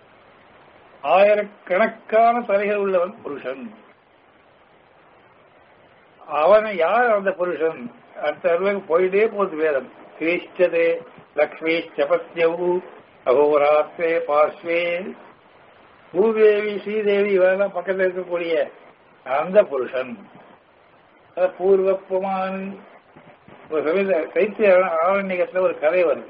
ஆயிரக்கணக்கான தலைகள் உள்ளவன் புருஷன் அவனை யார் அந்த புருஷன் அடுத்த அருளுக்கு போயிட்டே போகுது வேதம் கிரீஷ்டதே லக்ஷ்மி சபத்யவு அகோராத்தே பார்ஸ்வே பூதேவி ஸ்ரீதேவி இவரெல்லாம் பக்கத்தில் இருக்கக்கூடிய அந்த புருஷன் அது பூர்வப்புமான் ஒரு சமயத்துல சைத்திய ஆரண்யத்துல ஒரு கதை வருது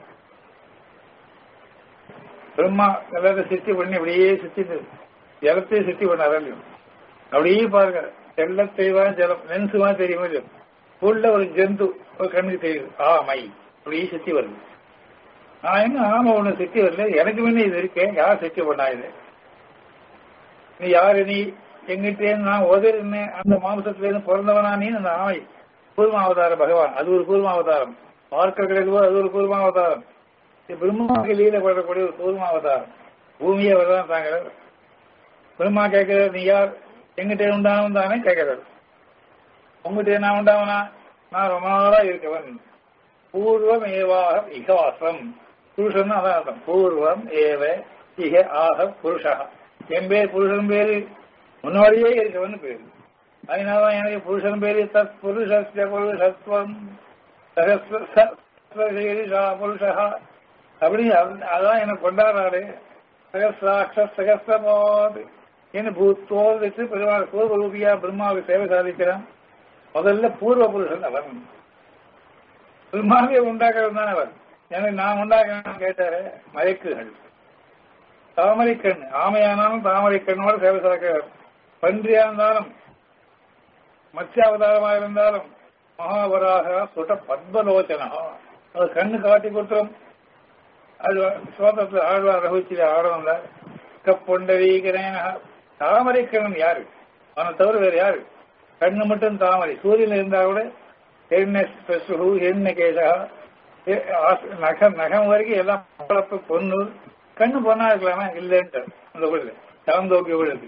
பிரம்மா எல்லாத்தையும் சிருஷ்டி பண்ணி அப்படியே சுத்திட்டு ஜலத்தையும் சிருஷ்டி பண்ண அரண்யம் அப்படியே பாருங்க செல்லத்தைவா ஜலம் லென்ஸுமா தெரியுமா இல்லையோ உள்ள ஒரு ஜந்து ஒரு கண்ணுக்கு தெரியுது ஆமை அப்படியே சுத்தி வருது நான் என்ன ஆமை ஒண்ணு சுத்தி வரல எனக்கு முன்ன இது இருக்கேன் யார் சுத்தி பண்ணா இது நீ யாரு நீ எங்கிட்டே நான் உதறினேன் அந்த மாம்சத்துல இருந்து பிறந்தவனா நீ அந்த ஆமை கூர்மாவதாரம் பகவான் அது ஒரு கூர்மாவதாரம் பார்க்க கிடைக்கும்போது அது ஒரு கூர்மாவதாரம் இது பிரம்மாவுக்கு லீல படக்கூடிய ஒரு கூர்மாவதாரம் பூமியை வரதான் தாங்க பிரம்மா கேட்கிறார் நீ யார் எங்கிட்ட உண்டானவன் தானே கேட்கிறார் உங்ககிட்ட நான் உண்டாவனா நான் ரொம்ப நாளா இருக்கவன் பூர்வம் ஏவாக இகவாசம் புருஷன் அதான் அர்த்தம் பூர்வம் ஏவ இக ஆக புருஷா என் பேர் புருஷன் பேரு முன்னாடியே இருக்கவன் பேரு அதனாலதான் எனக்கு புருஷன் பேரு தத் புருஷஸ்ய புருஷத்துவம் சகஸ்ர- ச- சகஸ்ரசீரிஷா புருஷா அப்படி அது- அதான் எனக்கு கொண்டாடுறாரு சகசிராட்ச சகசிரமோது என்ன பூத்தோர் வச்சு பெருமாள் பூர்வ ரூபியா பிரம்மாவுக்கு சேவை சாதிக்கிறான் முதல்ல பூர்வ புருஷன் அவன் பிரம்மாவே உண்டாக்குறது தான் அவர் எனக்கு நான் உண்டாக்க கேட்டாரு மயக்குகள் தாமரை கண் ஆமையானாலும் தாமரை கண்ணோட சேவை சாக்கிறார் பன்றியா இருந்தாலும் மத்திய அவதாரமாக இருந்தாலும் மகாவராக சுட்ட பத்மலோச்சனா அது கண்ணு காட்டி கொடுத்துரும் அது சோதத்தில் ஆழ்வார் ரகுச்சியில ஆடவங்க கப்பொண்டரீகரேன தாமரை கண்ணன் யாரு அவனை தவிர வேற யாரு கண்ணு மட்டும் தாமரை சூரியன் இருந்தா கூட எண்ணெ ஸ்பெஷு எண்ணெய் கேசா நகம் நகம் வரைக்கும் எல்லாம் பளப்பு பொண்ணு கண்ணு பொண்ணா இருக்கலாமா இல்லைன்ட்டு அந்த ஊழல் தவந்தோக்கிய ஊழல்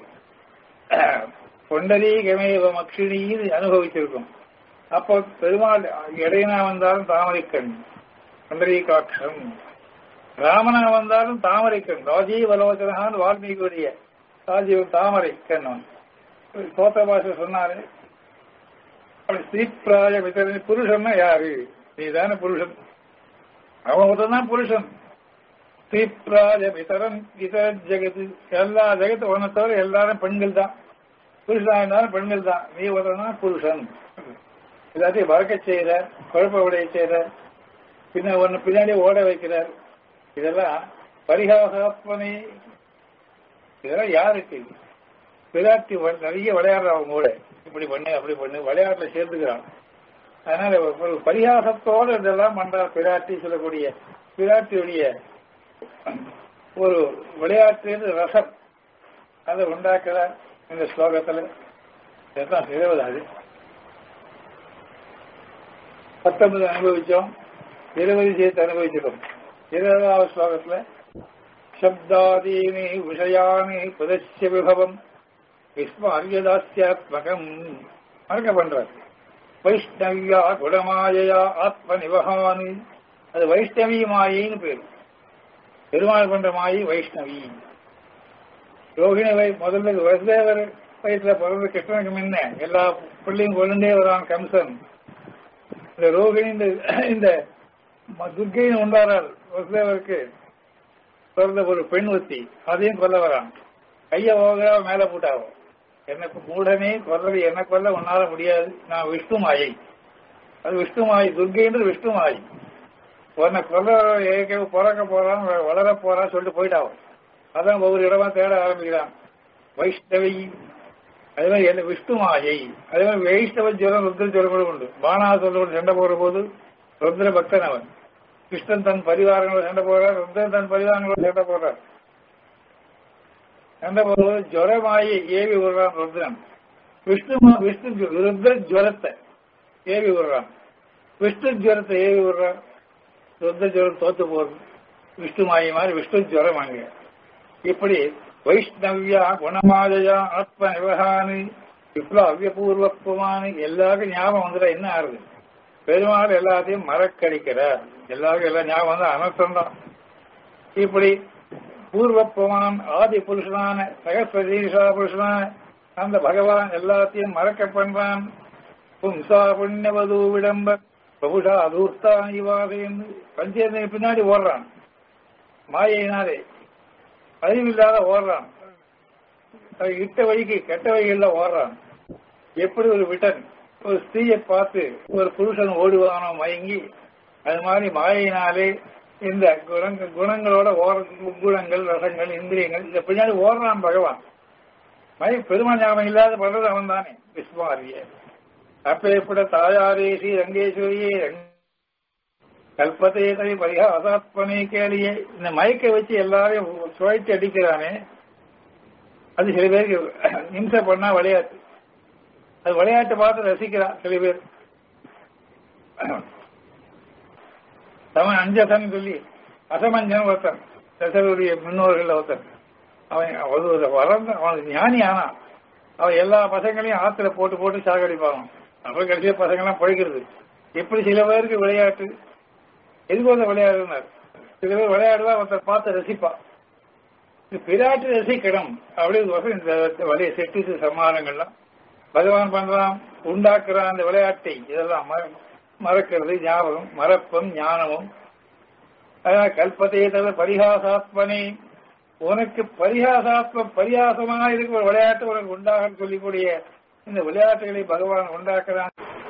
பொண்டரீகமேவ மக்ஷினின்னு அனுபவிச்சிருக்கும் அப்போ பெருமாள் இடையனா வந்தாலும் தாமரை கண் பொண்டரீகாட்சம் ராமனா வந்தாலும் தாமரை கண் ராஜீவ லோச்சனான்னு வால்மீகியுடைய ராஜீவ தாமரை கண் தோத்த பாஷை சொன்னாரு அப்படி ஸ்ரீப்பிராய விதரணி புருஷன்னா யாரு நீதான புருஷன் அவன் ஒருத்தன் தான் புருஷன் ஸ்ரீப்பிராய விதரன் இதர ஜெகத்து எல்லா ஜெகத்து ஒன்றை தவிர எல்லாரும் பெண்கள் தான் புருஷனா இருந்தாலும் பெண்கள் தான் நீ ஒருத்தன் தான் புருஷன் எல்லாத்தையும் வளர்க்க செய்யறார் குழப்ப உடைய செய்யறார் பின்ன ஒன்னு பின்னாடி ஓட வைக்கிறார் இதெல்லாம் பரிகாசாத்மனை இதெல்லாம் யாருக்கு பிராட்டி நிறைய விளையாடுறான் கூட இப்படி பண்ணு அப்படி பண்ணு விளையாட்டுல சேர்த்துக்கிறான் அதனால ஒரு பரிகாசத்தோடு இதெல்லாம் பண்றார் பிராட்டி சொல்லக்கூடிய பிராட்டியுடைய ஒரு விளையாட்டு ரசம் அதை உண்டாக்குறார் இந்த ஸ்லோகத்துல இதுதான் இருபதாவது பத்தொன்பது அனுபவிச்சோம் இருபது சேர்த்து அனுபவிச்சிடும் இருபதாவது ஸ்லோகத்துல சப்தாதீனி விஷயானி புதஸ்ய விபவம் விஸ்மாரியதாஸ்யாத்மகம் மறக்க பண்றார் வைஷ்ணவியா குணமாயையா ஆத்ம நிவகானு அது வைஷ்ணவி மாயின்னு பேரு பெருமாள் பண்ற மாயி வைஷ்ணவி ரோகிணி வை முதல்ல வசுதேவர் வயசுல பிறந்த கிருஷ்ணனுக்கு முன்ன எல்லா பிள்ளையும் கொண்டுட்டே வரான் கம்சன் இந்த ரோகிணி இந்த இந்த துர்கைன்னு உண்டாரால் வசுதேவருக்கு பிறந்த ஒரு பெண் ஒத்தி அதையும் கொல்ல வரான் கைய ஓகரா மேல போட்டாவோ எனக்கு மூடனே கொல்றது என்ன கொல்ல உன்னால முடியாது நான் விஷ்ணு மாயை அது விஷ்ணு மாயை துர்கைன்றது விஷ்ணு மாயை உன்னை கொல்ல ஏற்க பிறக்க போறான் வளர போறான் சொல்லிட்டு போயிட்டாவும் அதான் ஒவ்வொரு இடமா தேட ஆரம்பிக்கிறான் வைஷ்ணவி அதே மாதிரி என்ன விஷ்ணு மாயை அதே மாதிரி வைஷ்ணவ ஜுரம் ருத்ர ஜுரம் கூட உண்டு பானாசுரோடு சண்டை போற போது ருத்ர பக்தன் அவன் கிருஷ்ணன் தன் பரிவாரங்களோட சண்டை போடுறார் ருத்ரன் தன் பரிவாரங்களோட சண்டை போடுறார் சண்டை போடும்போது ஜுரமாயி ஏவி விடுறான் ருத்ரன் விஷ்ணு விஷ்ணு ருத்ர ஜுரத்தை ஏவி விடுறான் விஷ்ணு ஜுரத்தை ஏவி விடுறான் ருத்ர ஜுரம் தோத்து போறது விஷ்ணு மாயி மாதிரி விஷ்ணு ஜுரம் அங்க இப்படி வைஷ்ணவ்யா குணமாதயா ஆத்ம நிவகானு விப்ளவிய பூர்வப்புமானு எல்லாருக்கும் ஞாபகம் வந்துட என்ன ஆறுது பெருமாள் எல்லாத்தையும் மறக்கடிக்கிறார் எல்லாருக்கும் எல்லாம் ஞாபகம் வந்து அனர்த்தம் தான் இப்படி பூர்வப்புமான் ஆதி புருஷனான சகஸ்வதீஷா புருஷனான அந்த பகவான் எல்லாத்தையும் மறக்க பண்றான் பும்சா புண்ணியவது விடம்ப பிரபுஷா அதூர்த்தா இவாதேன்னு பஞ்சேந்திர பின்னாடி ஓடுறான் மாயினாலே அறிவில்லாத ஓடுறான் இட்ட வழிக்கு கெட்ட வழிகள்ல ஓடுறான் எப்படி ஒரு விட்டன் ஒரு ஸ்திரீயை பார்த்து ஒரு புருஷன் ஓடுவானோ மயங்கி அது மாதிரி மாயினாலே இந்த குணங்க குணங்களோட ஓர குணங்கள் ரசங்கள் இந்திரியங்கள் இந்த பின்னாடி ஓடுறான் பகவான் மய பெருமாள் ஞாபகம் இல்லாத பண்றது அவன் தானே விஸ்வாரிய அப்பேற்பட தாயாரே ஸ்ரீ ரங்கேஸ்வரியே கல்பத்தை கை பரிகாசாத்மனை கேளியே இந்த மயக்க வச்சு எல்லாரையும் சுழற்சி அடிக்கிறானே அது சில பேருக்கு இம்சை பண்ணா விளையாட்டு அது விளையாட்டு பார்த்து ரசிக்கிறான் சில பேர் அவன் அஞ்சசன் சொல்லி அசமஞ்சன் ஒருத்தன் தசருடைய முன்னோர்கள் ஒருத்தன் அவன் ஒரு வளர்ந்த அவன் ஞானி ஆனா அவன் எல்லா பசங்களையும் ஆத்துல போட்டு போட்டு சாகடிப்பான் அப்புறம் கடைசியா பசங்கள்லாம் பழிக்கிறது எப்படி சில பேருக்கு விளையாட்டு எதுக்கு வந்து விளையாடுனார் சில பேர் விளையாடுவா ஒருத்தர் பார்த்து ரசிப்பான் பிராட்டு ரசிக்கணும் அப்படின்னு இந்த வலைய செட்டு சமாதானங்கள்லாம் பகவான் பண்றான் உண்டாக்குறான் அந்த விளையாட்டை இதெல்லாம் மறக்கிறது ஞாபகம் மறப்பும் ஞானமும் அதனால கல்பத்தையே தவிர பரிகாசாத்மனே உனக்கு பரிகாசாத்ம பரிகாசமாக இருக்கிற ஒரு விளையாட்டு உனக்கு உண்டாக சொல்லிக்கூடிய இந்த விளையாட்டுகளை பகவான் உண்டாக்குறான்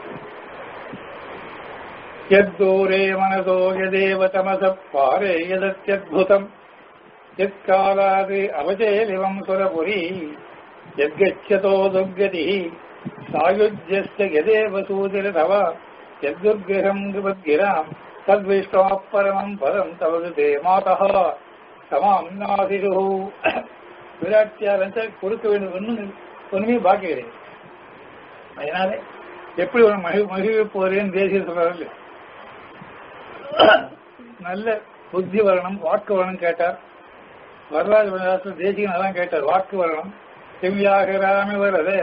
यद्दूरे मनसो यदेव तमसः पारे यदत्यद्भुतम् यत्कालात् अवचेलिवम् सुरपुरी यद्गच्छतो दुर्गतिः सायुज्यस्य यदेव सूचिरतव यद्दुर्गृहम् कृपद्गिराम् तद्विष्णोः परमम् पदम् तव कृते मातः சமாம் நாசிரு விராட்டியார் கொடுக்க வேண்டும் ஒண்ணு ஒண்ணுமே பாக்கி கிடையாது அதனால எப்படி ஒரு மகி மகிழ்வு போறேன்னு தேசிய சொல்றாரு நல்ல புத்தி வரணும் வாக்கு வரணும் கேட்டார் வரலாறு விநாசம் தேசிகன் அதான் கேட்டார் வாக்கு வரணும் செவ்வியாக ராமி வரதே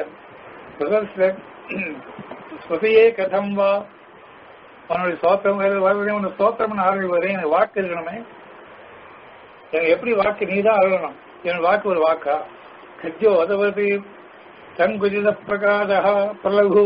ஸ்வதையே கதம் வா அவனுடைய சோத்திரம் வரதே உன் சோத்திரம்னு ஆரம்பி வரேன் எனக்கு வாக்கு இருக்கணுமே எனக்கு எப்படி வாக்கு நீ தான் அருளணும் என் வாக்கு ஒரு வாக்கா கஜ்ஜோ அதவதி தங்குஜித பிரகாதா பிரலகு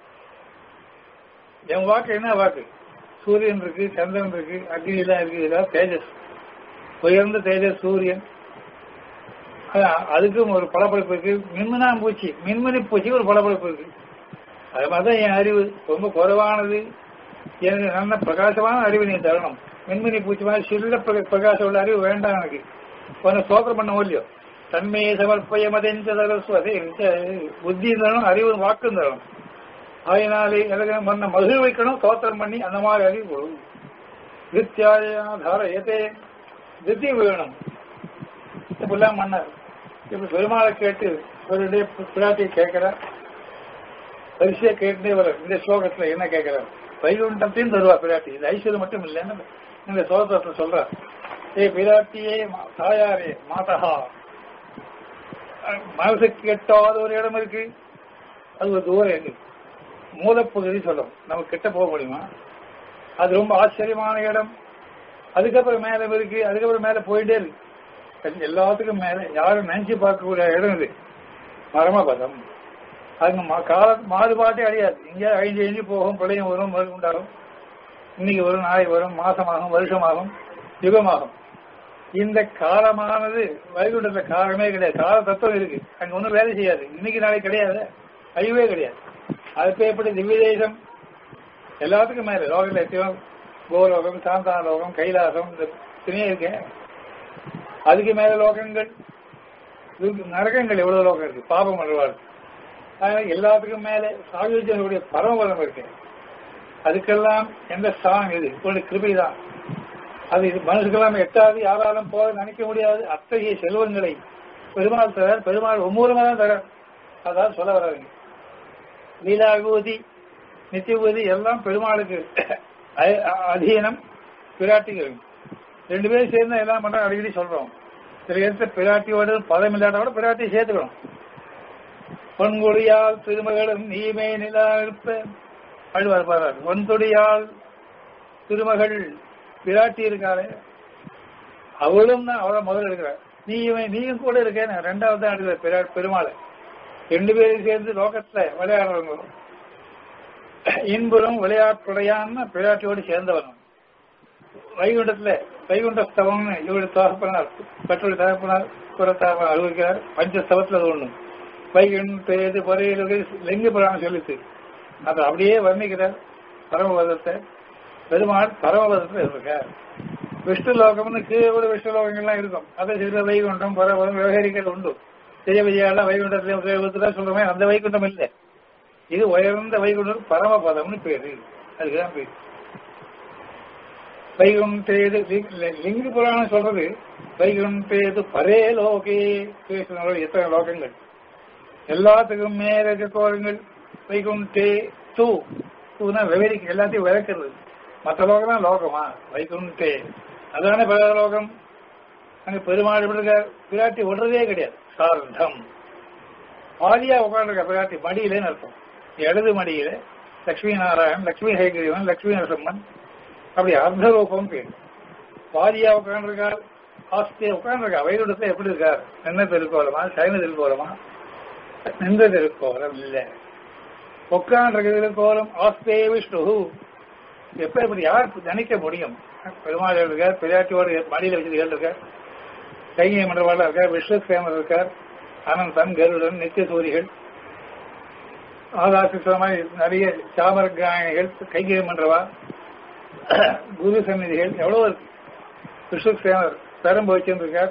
என் வாக்கு என்ன வாக்கு சூரியன் இருக்கு சந்திரன் இருக்கு அக்னி எல்லாம் இருக்கு இதெல்லாம் தேஜஸ் உயர்ந்த தேஜஸ் சூரியன் அதான் அதுக்கும் ஒரு பளபளப்பு இருக்கு மின்மினா பூச்சி மின்மினி பூச்சி ஒரு பளபளப்பு இருக்கு அது மாதிரிதான் என் அறிவு ரொம்ப குறைவானது எனக்கு நல்ல பிரகாசமான அறிவு நீ தரணும் மின்மினி பூச்சி மாதிரி சில்ல பிர- பிரகாசம் உள்ள அறிவு வேண்டாம் எனக்கு உன்னை சோத்திரம் பண்ண இல்லையோ தன்மையை சமர்ப்பய மதெஞ்ச தரஸ்வதே புத்தி தரணும் அறிவு வாக்கும் தரணும் அதனாலே எனக்கு மன்ன மகிழ் வைக்கணும் சோத்திரம் பண்ணி அந்த மாதிரி அறிவு கொடு நித்தியாதாரயத்தே தித்தி வேணும் இப்படிலாம் மன்னர் இப்படி பெருமாளை கேட்டு ஒரு பிராட்டியை கேட்கிறார் வரிசையா கேட்டுட்டே வர இந்த ஸ்லோகத்துல என்ன கேட்கிறார் வைகுண்டத்தையும் தருவா பிராட்டி இது ஐஸ்வர்யம் மட்டும் இல்லைன்னு இந்த ஸ்லோகத்துல சொல்றார் ஏ பிராட்டியே மா- தாயாரே மாதா மனசுக்கு எட்டாத ஒரு இடம் இருக்கு அது ஒரு தூரம் இருக்கு மூலப்பகுதி சொல்லும் நம்ம கிட்ட போக முடியுமா அது ரொம்ப ஆச்சரியமான இடம் அதுக்கப்புறம் மேல இருக்கு அதுக்கப்புறம் மேல போயிட்டே இருக்கு அது எல்லாத்துக்கும் மேல யாரும் நினைச்சு பார்க்கக்கூடிய இடம் இது மரமபதம் அது ம- கால மாறுபாட்டே அடையாது இங்கே அழிஞ்சு அழிஞ்சு போகும் பிரளயம் வரும் மறு உண்டாகும் இன்னைக்கு வரும் நாளைக்கு வரும் மாசமாகும் வருஷமாகும் யுகமாகும் இந்த காலமானது வைகுண்டத்துல காலமே கிடையாது கால தத்துவம் இருக்கு அங்க ஒன்றும் வேலை செய்யாது இன்னைக்கு நாளைக்கு கிடையாது அழிவே கிடையாது அதுக்கு எப்படி திவ்ய தேசம் எல்லாத்துக்கும் மேல லோகத்துல எத்தனையோ கோலோகம் சாந்தான லோகம் கைலாசம் இந்த துணியே இருக்கேன் அதுக்கு மேல லோகங்கள் இதுக்கு நரகங்கள் எவ்வளவு லோகம் இருக்கு பாபம் அல்வாள் அதனால எல்லாத்துக்கும் மேல சாயுஜனுடைய பரமபலம் இருக்கு அதுக்கெல்லாம் எந்த ஸ்தானம் இது ஒரு கிருபை தான் அது இது மனுஷுக்கெல்லாம் எட்டாவது யாராலும் போக நினைக்க முடியாது அத்தகைய செல்வங்களை பெருமாள் தர பெருமாள் ஒவ்வொருமா தான் தர அதான் சொல்ல வராங்க லீலா விபூதி நித்திய விபூதி எல்லாம் பெருமாளுக்கு அ- அ- அதீனம் பிராட்டிகள் ரெண்டு பேரும் சேர்ந்து எல்லாம் பண்றோம் அடிக்கடி சொல்றோம் சில இடத்துல பிராட்டியோட பதம் இல்லாத கூட பிராட்டியை சேர்த்துக்கணும் பொன்கொடியால் திருமகளும் நீமே நிலா இருப்ப அழுவார் பாரு பொன்கொடியால் திருமகள் பிராட்டி இருக்காளே அவளும் தான் அவள முதல்ல இருக்கிறார் நீ இவன் நீயும் கூட இருக்கேன் ரெண்டாவது தான் எடுக்கிற பெரா பெருமாளை ரெண்டு பேரும் சேர்ந்து லோகத்துல விளையாடுறவங்க இன்புறம் விளையாட்டுடையான்னு பிராட்டியோடு சேர்ந்தவன் வைகுண்டத்துல வைகுண்ட ஸ்தவம்னு இவருடைய தகப்பனார் பெற்றோருடைய தகப்பனார் புறத்தாப்ப அனுபவிக்கிறார் பஞ்சஸ்தவத்துல அது ஒண்ணு வைகுண்ட பேது பொறையிலுக்கு லிங்க புராணம் சொல்லிச்சு அதை அப்படியே வர்ணிக்கிறார் பரமபதத்தை பெருமாள் பரமபதத்துல இருக்கார் விஷ்ணு லோகம்னு கீழே கூட விஷ்ணு லோகங்கள்லாம் இருக்கும் அதை சில வைகுண்டம் பரவதம் விவகரிக்கிறது உண்டு பெரிய விஜயாலாம் வைகுண்டத்துல சொல்றோமே அந்த வைகுண்டம் இல்லை இது உயர்ந்த வைகுண்டம் பரமபதம்னு பேரு அதுக்குதான் பேரு வைகுண்டேது லிங்க புராணம் சொல்றது வைகுண்டேது பரே லோகே பேசுனோட எத்தனை லோகங்கள் எல்லாத்துக்கும் மேல இருக்க கோலங்கள் வைகுண்டே தூ தூனா விவரிக்க எல்லாத்தையும் விளக்குறது மற்ற லோகம் தான் லோகமா வைகுண்டே அதானே பரலோகம் அங்க பெருமாள் எப்படி இருக்கார் பிராட்டி விடுறதே கிடையாது சார்த்தம் ஆதியா உட்காந்துருக்க பிராட்டி மடியிலேன்னு அர்த்தம் இடது மடியில லட்சுமி நாராயணன் லட்சுமி ஹேகிரிவன் லட்சுமி நரசிம்மன் அப்படி அர்த்த ரூபம் பேர் பாதியா உட்காந்துருக்கார் ஆஸ்தியா உட்காந்துருக்கா வைகுண்டத்துல எப்படி இருக்கார் நின்ன திருக்கோலமா சைன திருக்கோலமா நின்ற திருக்கோலம் இல்ல உட்காந்துருக்க திருக்கோலம் ஆஸ்தே விஷ்ணு எப்ப இப்படி யார் நினைக்க முடியும் பெருமாள் இருக்கார் பிராட்டியோட மடியில வச்சு இருக்கார் கைகை மன்றவாளர் இருக்கார் விஸ்வசேமர் இருக்கார் அனந்தன் கருடன் நித்திய சூரிகள் ஆதாசிரமாய் நிறைய சாமர காயணிகள் கைகை மன்றவா குரு சந்நிதிகள் எவ்வளவு இருக்கு விஸ்வசேனர் பெரம்பு வச்சிருக்கார்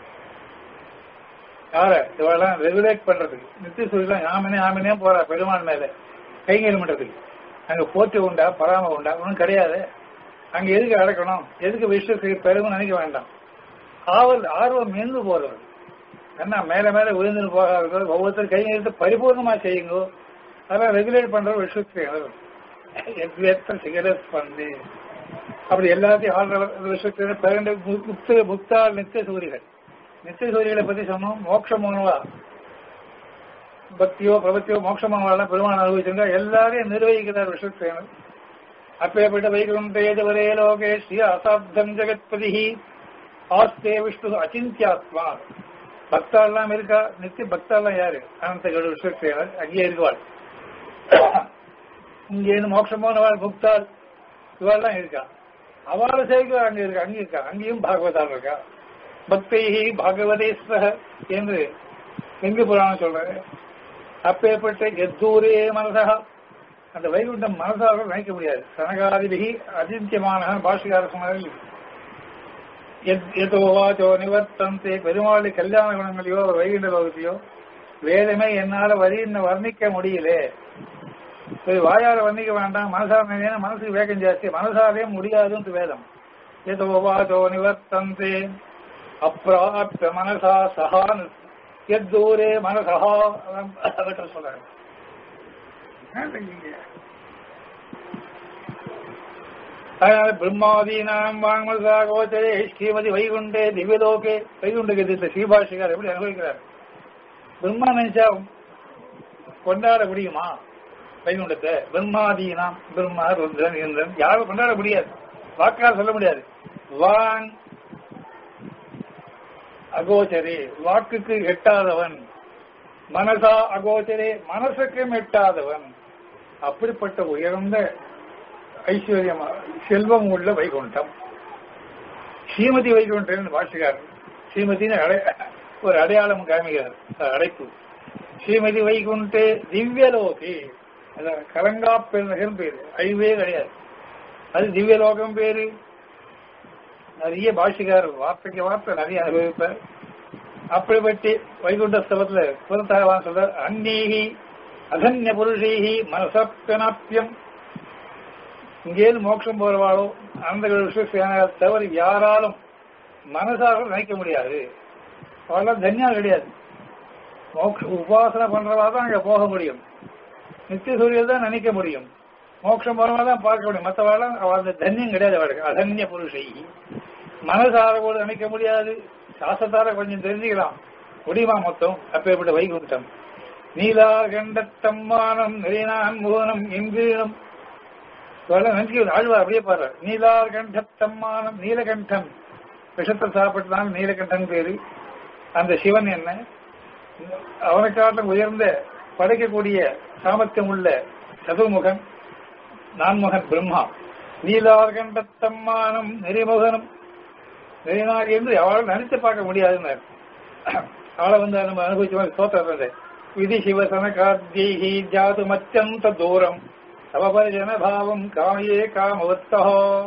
யார இவெல்லாம் ரெகுலேட் பண்றதுக்கு நித்திய சூரியெல்லாம் ஆமனே ஆமனே போறா பெருமாள் மேல கைங்கல் பண்றதுக்கு அங்க போட்டி உண்டா பராம உண்டா ஒன்றும் கிடையாது அங்க எதுக்கு அடக்கணும் எதுக்கு விஸ்வ பெருமை நினைக்க வேண்டாம் ஆவல் ஆர்வம் மீண்டு போறது என்ன மேல மேல விழுந்து போகாது ஒவ்வொருத்தர் கைங்கரித்து பரிபூர்ணமா செய்யுங்க அதெல்லாம் ரெகுலேட் பண்ற விஸ்வசேனர் எத்தனை சிகரெட் பண்ணு அப்படி எல்லாத்தையும் ஆள்றவர் விஸ்வசேனர் பிறந்த முக்த முக்தால் நித்திய சூரிகள் நித்திய சூரியர்களை பத்தி சொன்னோம் மோட்சமானவா பக்தியோ பிரபத்தியோ மோட்சமானவெல்லாம் பெருமான் அனுபவிச்சிருந்தா எல்லாரையும் நிர்வகிக்கிறார் விஸ்வசேனர் அப்பேற்பட்ட வைகுண்டேதுவரே லோகே ஸ்ரீ அசாப்தம் ஜெகத்பதி ஆஸ்தே விஷ்ணு அச்சிந்தியாத்மா பக்தாலாம் இருக்கா நித்திய பக்தாலாம் யாரு அனந்த கடு விஸ்வசேனர் அங்கேயே இருக்குவாள் இங்கேருந்து மோட்சமானவாள் முக்தாள் இவாள்லாம் இருக்கா அவளை சேர்க்க அங்க இருக்கா அங்க இருக்கா அங்கேயும் பாகவதால் இருக்கா பக்தை பாகவதேஸ்வர என்று எங்கு புராணம் சொல்றாரு அப்பேற்பட்ட எத்தூரே மனசா அந்த வைகுண்டம் மனசாக நினைக்க முடியாது சனகாதிபிகி அஜிந்தியமான பாஷிகார சொன்னார்கள் எதோ வாச்சோ நிவர்த்தந்தே பெருமாளி கல்யாண குணங்களையோ ஒரு வைகுண்ட லோகத்தையோ வேதமே என்னால வரின்னு வர்ணிக்க முடியலே சரி வாயால வர்ணிக்க வேண்டாம் மனசார நினைனா மனசுக்கு வேகம் ஜாஸ்தி மனசாலே முடியாதுன்னு வேதம் எதோ வாச்சோ நிவர்த்தந்தே அப்பிராப்த மனசா சஹான் எத்தூரே மனசா அவற்றை சொல்றாங்க அதனால பிரம்மாதீனாம் வாங்மசா கோச்சரே ஸ்ரீமதி வைகுண்டே திவ்யலோகே வைகுண்ட கீதத்தை ஸ்ரீபாஷிகார் எப்படி அனுபவிக்கிறார் பிரம்மா நினைச்சா கொண்டாட முடியுமா வைகுண்டத்தை பிரம்மாதீனாம் பிரம்மா ருத்ரன் இந்திரன் யாரும் கொண்டாட முடியாது வாக்கால் சொல்ல முடியாது வாங் அகோச்சரே வாக்குக்கு எட்டாதவன் மனசா அகோச்சரே மனசுக்கும் எட்டாதவன் அப்படிப்பட்ட உயர்ந்த ஐஸ்வர்யம் செல்வம் உள்ள வைகுண்டம் ஸ்ரீமதி வைகுண்டம் பாஷிகார் ஸ்ரீமதினு அடை ஒரு அடையாளம் காமிக்கிறார் அடைப்பு ஸ்ரீமதி வைகுண்டே திவ்யலோகி கலங்கா பெருநகரம் பேரு அழிவே கிடையாது அது திவ்யலோகம் பேரு நிறைய பாஷிகார் வார்த்தைக்கு வார்த்தை நிறைய அனுபவிப்பார் அப்படிப்பட்டு வைகுண்ட ஸ்தவத்துல புறத்தாழ்வான் சொல்றார் அந்நீகி அகன்ய புருஷீகி மனசப்பியனாப்பியம் இங்கேருந்து மோட்சம் போறவாளோ அந்த விஸ்வசேன தவிர யாராலும் மனசாக நினைக்க முடியாது அவெல்லாம் தன்யா கிடையாது மோட்ச உபாசனை பண்றவா தான் அங்க போக முடியும் நித்திய சூரியல் தான் நினைக்க முடியும் மோட்சம் போறவா தான் பார்க்க முடியும் மற்றவாளும் அவள் அந்த தன்யம் கிடையாது அவளுக்கு அதன்ய புருஷை மனசார கூட நினைக்க முடியாது சாஸ்திரத்தார கொஞ்சம் தெரிஞ்சுக்கலாம் முடியுமா மொத்தம் அப்பேற்பட்ட வைகுண்டம் நீலா கண்டத்தம்மானம் நிறைனான் முகனம் எங்கீனம் நினைச்சு ஆழ்வார் அப்படியே பாரு நீலார் கண்டத்தம்மானம் நீலகண்டன் விஷத்தை சாப்பிட்டதான் நீலகண்டன் பேரு அந்த சிவன் என்ன அவனுக்காட்டும் உயர்ந்த படைக்கக்கூடிய சாமர்த்தியம் உள்ள சதுர்முகன் நான்முகன் பிரம்மா நீலார் கண்டத்தம்மானம் நெறிமுகனும் நெறினார் என்று அவளால் நினைத்து பார்க்க முடியாதுன்னு அவளை வந்து நம்ம அனுபவிச்சு தோற்றது விதி சிவசன கார்த்தியை ஜாது மச்சந்த தூரம் சமபரிஜன பாவம் காமையே காமவத்தோ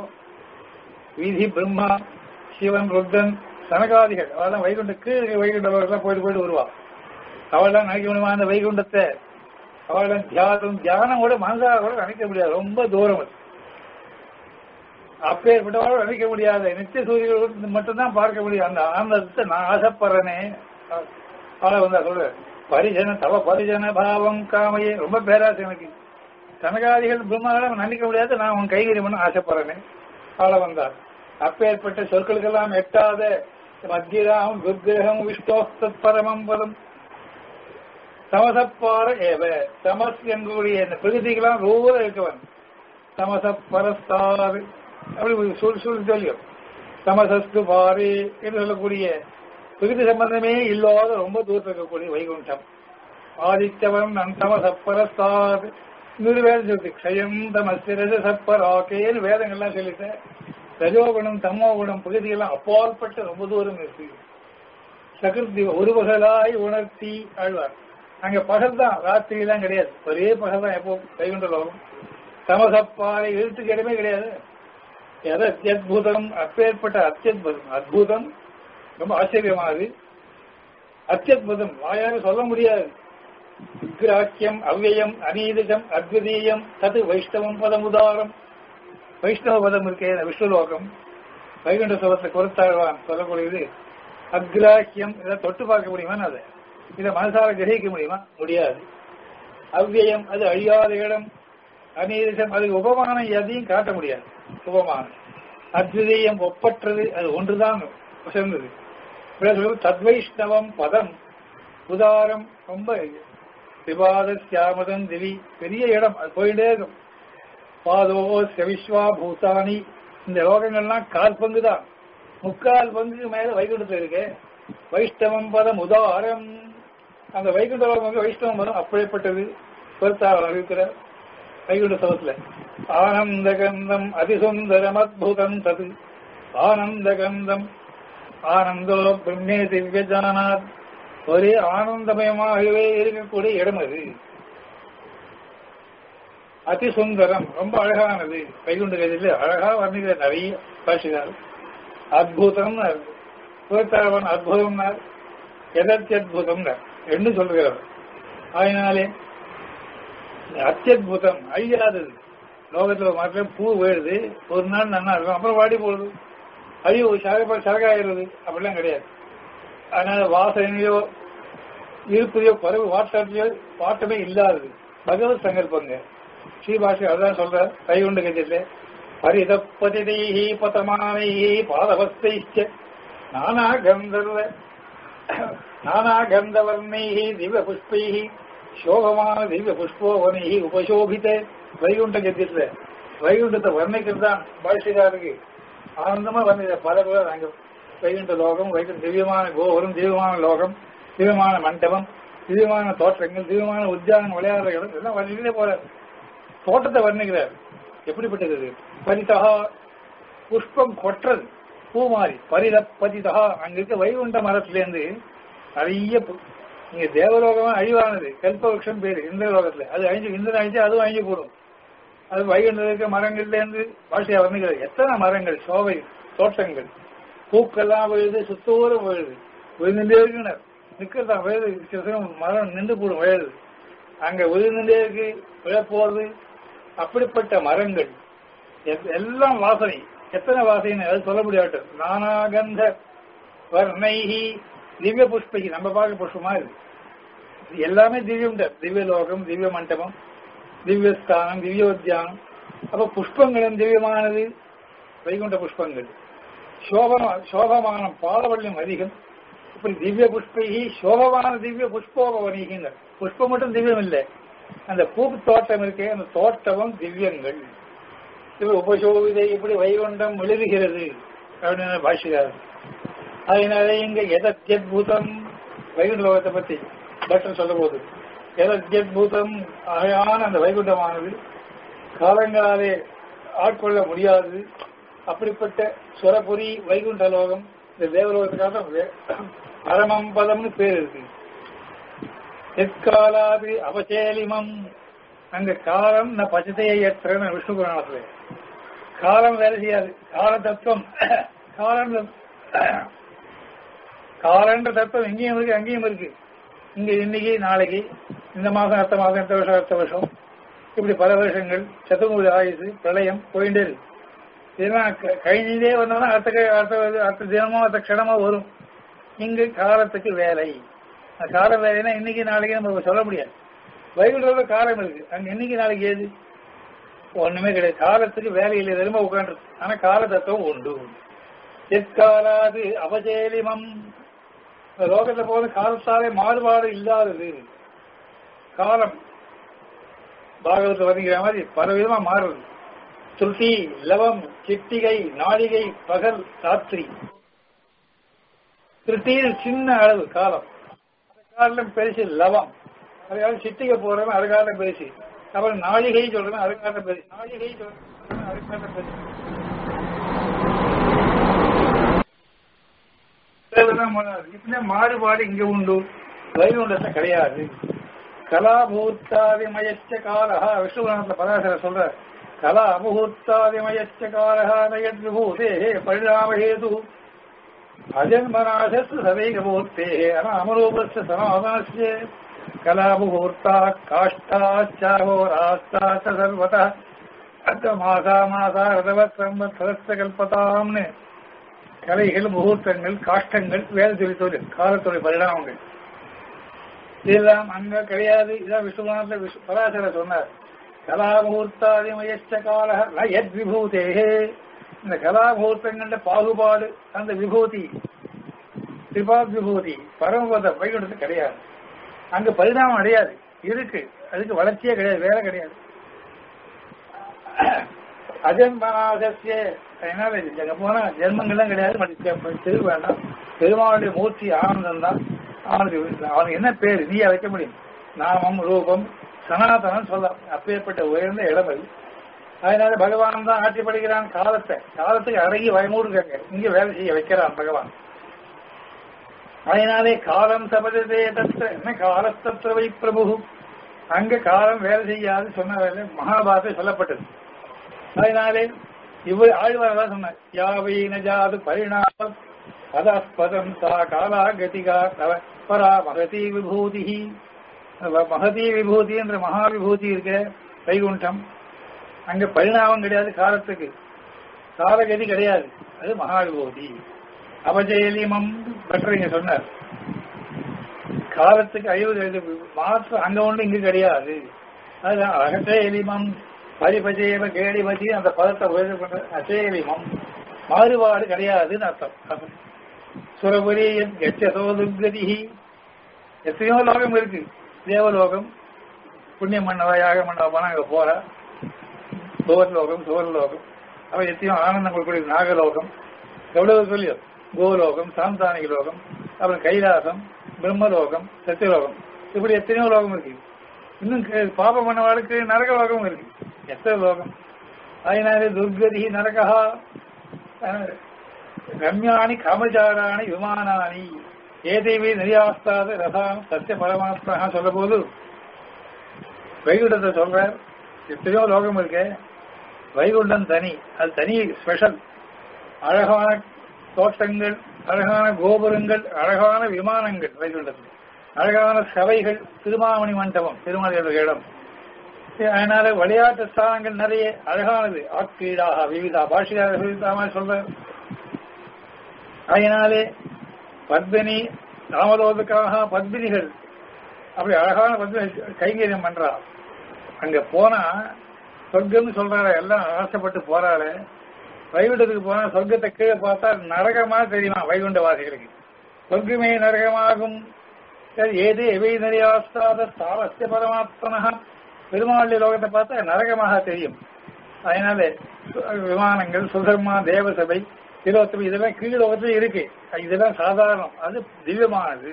விதி பிரம்மா சிவன் ருத்தன் சனகாதிகள் அவெல்லாம் வைகுண்ட கீழே வைகுண்டவர்கள்லாம் போயிட்டு போயிட்டு வருவா அவள்லாம் நினைக்க முடியுமா அந்த வைகுண்டத்தை அவளெல்லாம் தியானம் தியானம் கூட மனசாக கூட நினைக்க முடியாது ரொம்ப தூரம் அது அப்பேற்பட்டவளோட நினைக்க முடியாத நித்திய சூரியர்கள் மட்டும்தான் பார்க்க முடியும் அந்த ஆனந்தத்தை நான் ஆசைப்படுறேனே அவளை வந்தா சொல்ற பரிஜன தவ பரிஜன பாவம் காமையே ரொம்ப பேராசை எனக்கு சனகாதிகள் பிரம்மாவிடம் நினைக்க முடியாது நான் உன் கைகறி பண்ண ஆசைப்படுறேன் அவளை வந்தார் அப்பேற்பட்ட சொற்களுக்கெல்லாம் எட்டாத மத்தியராம் துர்கிரகம் விஷ்ணோஸ்தத் பரமம் பதம் சமசப்பார ஏவ சமஸ் என்கூடிய இந்த பிரகதிக்கெல்லாம் ரூர இருக்கவன் சமசப்பரஸ்தார் அப்படி சொல் சொல்லி சொல்லியும் சமசஸ்து பாரி என்று சொல்லக்கூடிய பிரகிருதி சம்பந்தமே இல்லாத ரொம்ப தூரத்தில் இருக்கக்கூடிய வைகுண்டம் ஆதித்யவன் நன் சமசப்பரஸ்தார் இன்னொரு வேதம் சொல்லுது க்ஷயம் தமஸ்து ரஜசப்பராக்கேன்னு வேதங்கள்லாம் சொல்லிட்டேன் ரஜோகுணம் தமோ குணம் பகுதியெல்லாம் அப்பாற்பட்ட ரொம்ப தூரம் இருக்கு சகிருத்தி ஒரு பகலாய் உணர்த்தி ஆழ்வார் அங்க பகல் தான் ராத்திரி எல்லாம் கிடையாது ஒரே பகல் தான் எப்போ கைகுண்ட லோகம் தமசப்பாறை எழுத்துக்கு இடமே கிடையாது எது அத்தியுதம் அப்பேற்பட்ட அத்தியுதம் அற்புதம் ரொம்ப ஆச்சரியமானது அத்தியுதம் வாயார சொல்ல முடியாது விக்கிராக்கியம் அவ்வயம் அநீதிகம் அத்விதீயம் தது வைஷ்ணவம் பதம் உதாரம் வைஷ்ணவ பதம் இருக்கே விஷ்ணுலோகம் வைகுண்ட சபத்தை கொடுத்தாழ்வான் சொல்லக்கூடியது அக்ராக்கியம் இதை தொட்டு பார்க்க முடியுமா அதை இதை மனசார கிரகிக்க முடியுமா முடியாது அவ்வயம் அது அழியாத இடம் அநீதிசம் அது உபமானம் எதையும் காட்ட முடியாது உபமானம் அத்விதீயம் ஒப்பற்றது அது ஒன்றுதான் சிறந்தது தத்வைஷ்ணவம் பதம் உதாரம் ரொம்ப விவாத சியாமதன் திவி பெரிய இடம் அது போயிட்டே இருக்கும் பாதோ செவிஸ்வா பூதானி இந்த லோகங்கள்லாம் கால் பங்கு தான் முக்கால் பங்கு மேல வைகுண்டத்துல இருக்கு வைஷ்ணவம் பதம் உதாரம் அந்த வைகுண்ட லோகம் வந்து வைஷ்ணவம் பதம் அப்படிப்பட்டது பொறுத்தாளர் அறிவிக்கிறார் வைகுண்ட சவத்துல ஆனந்த கந்தம் அதிசுந்தரம் அத்புதம் தது ஆனந்த கந்தம் ஆனந்தோ பிரம்மே திவ்ய ஜானாத் ஒரே ஆனந்தமயமாகவே இருக்கக்கூடிய இடம் அது அதிசுந்தரம் ரொம்ப அழகானது வைகுண்ட கதியில் அழகா வர்ணிக்கிற நிறைய பாஷினார் அத்புதம் புறத்தாழ்வன் அற்புதம் எதத்யத்புதம் என்று சொல்லுகிறவர் அதனாலே அத்தியுதம் அழியாதது லோகத்துல மாத்திரம் பூ விழுது ஒரு நாள் நல்லா இருக்கும் அப்புறம் வாடி போடுது அழிவு சரக சரகாகிறது அப்படிலாம் கிடையாது அதனால வாசனையோ இருப்பதையோ குறைவு வாட்டத்தையோ வாட்டமே இல்லாதது பகவத் சங்கல்பங்க ஸ்ரீபாஷி அதான் சொல்ற கைகுண்டு கஜில பரிதப்பதிதைஹி பதமானைஹி பாதவஸ்தைச்ச நானா கந்தர்வ நானா கந்தவர்ணைஹி திவ்ய புஷ்பைஹி சோகமான திவ்ய புஷ்போவனைஹி உபசோபித வைகுண்ட கத்தியத்துல வைகுண்டத்தை வர்ணிக்கிறது தான் பாஷிகாருக்கு ஆனந்தமா வர்ணிக்கிற பல கூட நாங்க வைகுண்ட லோகம் வைகுண்ட திவ்யமான கோபுரம் திவ்யமான லோகம் திவ்யமான மண்டபம் திவ்யமான தோற்றங்கள் திவ்யமான உத்தியானம் விளையாடுற இடம் எல்லாம் வர்ணிக்கிட்டே போறாரு தோட்டத்தை வர்ணிக்கிறார் எப்படிப்பட்டது இது? பரிதகா புஷ்பம் கொற்றது பூ மாறி பரித பதிதகா அங்க இருக்க வைகுண்ட மரத்திலேருந்து நிறைய பு- இங்க தேவலோகமா அழிவானது கல்பவருஷம் பேரு இந்த லோகத்துல அது அழிஞ்சு இந்திரன் அழிஞ்சு அதுவும் அழிஞ்சு போடும் அது வைகுண்டம் இருக்க மரங்கள்ல இருந்து பாஷையா வர்ணிக்கிறது எத்தனை மரங்கள் சோவை தோட்டங்கள் பூக்கெல்லாம் விழுது சுத்தூரம் விழுது விழுந்துட்டே இருக்குனர் நிக்கிறதா விழுது சில சமயம் மரம் நின்று போடும் விழுது அங்க விழுந்துட்டே இருக்கு விழப்போறது அப்படிப்பட்ட மரங்கள் எத்- எல்லாம் வாசனை எத்தனை வாசனை அது சொல்ல முடியாது நானாகந்த வர்ணைஹி திவ்ய புஷ்பகி நம்ம பார்க்க புஷ்பமா இருக்கு இது எல்லாமே திவ்யம் தான். திவ்ய லோகம் திவ்ய மண்டபம் திவ்ய ஸ்தானம் திவ்யோத்தியானம் அப்ப புஷ்பங்களும் திவ்யமானது வைகுண்ட புஷ்பங்கள் சோபமா சோபமானம் பாலவல்யம் அதிகம் இப்படி திவ்ய புஷ்பகி சோபமான திவ்ய புஷ்போபவனிகின்ற புஷ்பம் மட்டும் திவ்யம் இல்லை அந்த பூ தோட்டம் இருக்கே அந்த தோட்டமும் திவ்யங்கள் இது உபசோவிதை இப்படி வைகுண்டம் எழுதுகிறது அப்படின்னு பாஷிகார் அதனால இங்க எதத்யத்பூதம் வைகுண்ட லோகத்தை பத்தி டாக்டர் சொல்ல போது எதத்யத்பூதம் அழகான அந்த வைகுண்டமானது காலங்களாலே ஆட்கொள்ள முடியாதது அப்படிப்பட்ட சுரபுரி வைகுண்ட லோகம் இந்த தேவலோகத்துக்காக வே- பரமம் பதம்னு பேர் இருக்கு எக்காலாதி அவசேலிமம் அங்க காலம் ந பச்சதையற்றன்னு விஷ்ணு புராணத்துல காலம் வேலை செய்யாது கால தத்துவம் காலம் காலன்ற தத்துவம் இங்கேயும் இருக்கு அங்கேயும் இருக்கு இங்க இன்னைக்கு நாளைக்கு இந்த மாசம் அடுத்த மாசம் அடுத்த வருஷம் அடுத்த வருஷம் இப்படி பல வருஷங்கள் சதுர்முக ஆயுசு பிரளயம் போயிட்டே இருக்கு இதெல்லாம் க- கழிஞ்சுட்டே வந்தாலும் அடுத்த க- அடுத்த வருது- அடுத்த தினமோ அடுத்த க்ஷணமோ வரும் இங்கு காலத்துக்கு வேலை அந்த கால வேலைன்னா இன்னைக்கு நாளைக்கு நம்ம சொல்ல முடியாது வைகுண்டோட காலம் இருக்கு அங்க இன்னைக்கு நாளைக்கு ஏது ஒண்ணுமே கிடையாது காலத்துக்கு வேலை இல்லை வெறுமை உட்காந்து ஆனா கால தத்துவம் உண்டு எக்காலாது அவஜேலிமம் இந்த லோகத்துல போது காலத்தாலே மாறுபாடு இல்லாதது காலம் பாகவத்தில் வர்ணிக்கிற மாதிரி பல விதமா மாறுது துருட்டி லவம் சிட்டிகை நாளிகை பகல் ராத்திரி திருட்டியில் சின்ன அளவு காலம் காலம் பெருசு லவம் அதுக்காக சிட்டிகை போடுறவன் அதுக்காக பெருசு அப்புறம் நாளிகை சொல்றவன் அதுக்காக பெருசு நாளிகை சொல்றவன் அதுக்காக பெருசு இதெல்லாம் மாறாது. இப்படியே மாறுபாடு இங்க உண்டு வைகுண்டத்துல கிடையாது கலாபூர்த்தாதிமயச்ச காலஹா விஷ்ணுபுராணத்துல பராசர சொல்ற கலா அபூர்த்தாதிமயச்ச காலஹா நயத் விபூதே பரிணாமஹேது அஜன்மநாசஸ்து சதைகபூர்த்தே அமரூபஸ்ய சமாதானஸ்ய கலாபுகூர்த்தா காஷ்டாச்சாவோராஸ்தா ச சர்வதா அத்த மாசா மாசா ரதவத் சம்பத்சரஸ்த கல்பதாம்னு கலைகள் முகூர்த்தங்கள் காஷ்டங்கள் வேத தொழில் காலத்துறை பரிணாமங்கள் இதெல்லாம் அங்க கிடையாது இதான் விஸ்வநாதத்துல விஸ்வ பராசர சொன்னார் கலா முகூர்த்தாதிமயச்ச கால எத் விபூதே இந்த கலா முகூர்த்தங்கள்ல பாகுபாடு அந்த விபூதி திரிபாத் விபூதி பரமபத வைகுண்டத்து கிடையாது அங்க பரிணாமம் அடையாது இருக்கு அதுக்கு வளர்ச்சியே கிடையாது வேலை கிடையாது அஜன்மனாதசிய அதனால அங்க போனா ஜென்மங்கள்லாம் கிடையாது மற்ற திரு வேண்டாம் பெருமாளுடைய மூர்த்தி ஆனந்தம் தான் அவனுக்கு அவனுக்கு என்ன பேரு நீ வைக்க முடியும் நாமம் ரூபம் சனாதனம் சொல்லலாம் அப்பேற்பட்ட உயர்ந்த இடம் அது அதனால பகவான் தான் ஆட்சி படுகிறான் காலத்தை காலத்துக்கு அடங்கி பயமூடுங்க இங்க வேலை செய்ய வைக்கிறான் பகவான் அதனாலே காலம் சபததே தத்திர என்ன காலத்தத்திர வை பிரபு அங்க காலம் வேலை செய்யாது சொன்ன வேலை மகாபாரத்தை சொல்லப்பட்டது அதனாலே இவர் ஆழ்வார் தான் சொன்னார் யாவை நஜாது பரிணாமம் பதஸ்பதம் சா காலா கதிகா தவ பரா மகதி விபூதி மகதி விபூதி என்ற மகா விபூதி இருக்க வைகுண்டம் அங்க பரிணாமம் கிடையாது காலத்துக்கு காலகதி கிடையாது அது மகா விபூதி அபஜயலிமம் பற்றி சொன்னார் காலத்துக்கு அழிவு மாற்றம் அங்க ஒன்று இங்கு கிடையாது அதுதான் அகஜயலிமம் பரிபஜேவ கேடிபதி அந்த பதத்தை உயர்வு பண்ற அசேலிமம் மாறுபாடு கிடையாதுன்னு அர்த்தம் சுரபுரி கச்சதோதுகதி எத்தனையோ லோகம் இருக்கு தேவலோகம் புண்ணியம் மன்னவா யாக மன்னவா போனா அங்க போற சுவர்லோகம் சுவர்லோகம் அவ எத்தனையோ ஆனந்தம் கொடுக்கக்கூடிய நாகலோகம் எவ்வளவு சொல்லியோ கோலோகம் சாந்தானிக லோகம் அப்புறம் கைலாசம் பிரம்மலோகம் சத்தியலோகம் இப்படி எத்தனையோ லோகம் இருக்கு இன்னும் பாபம் பண்ணவாளுக்கு நரக லோகம் இருக்கு எத்தனை லோகம் அதனாலே துர்கதி நரகா ரம்யாணி காமச்சாராணி விமானானி ஏதேவி நிரியாஸ்தாத ரசாம் சத்திய பரமாத்மா சொல்ல போது வைகுண்டத்தை சொல்றார் எத்தனையோ லோகம் இருக்கு வைகுண்டம் தனி அது தனி ஸ்பெஷல் அழகான தோட்டங்கள் அழகான கோபுரங்கள் அழகான விமானங்கள் வைகுண்டத்தில் அழகான சபைகள் திருமாமணி மண்டபம் திருமலையோட இடம் அதனால விளையாட்டு ஸ்தானங்கள் நிறைய அழகானது ஆக்கீடாக விவிதா பாஷிகார விவிதாமா சொல்ற அதனாலே பத்மினி ராமலோதுக்காக பத்மினிகள் அப்படி அழகான பத்மினி கைங்கரியம் பண்றா அங்க போனா சொர்க்கம்னு சொல்றாரு எல்லாம் ஆசைப்பட்டு போறாரு வைகுண்டத்துக்கு போனா சொர்க்கத்தை கீழே பார்த்தா நரகமா தெரியுமா வைகுண்ட வாசிகளுக்கு சொர்க்கமே நரகமாகும் ஏது எவை நிறையாஸ்தாத சாவஸ்ய பரமாத்மனா பெருமாளுடைய லோகத்தை பார்த்தா நரகமாக தெரியும் அதனால விமானங்கள் சுதர்மா தேவசபை திலோத்தமை இதெல்லாம் கீழ் லோகத்துல இருக்கு இதெல்லாம் சாதாரணம் அது திவ்யமானது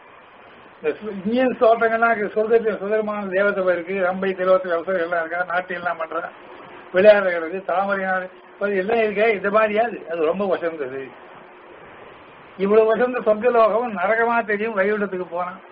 இந்தியன் தோட்டங்கள்லாம் சொர்க்கத்தில் சுதர்மான தேவசபை இருக்கு ரம்பை திலோத்தமை அவசரம் எல்லாம் இருக்கா நாட்டியம் எல்லாம் பண்ற விளையாடுறது தாமரையான எல்லாம் இருக்க இந்த மாதிரியாது அது ரொம்ப வசந்தது இவ்வளவு வசந்த சொர்க்கலோகம் நரகமா தெரியும் வைகுண்டத்துக்கு போனான்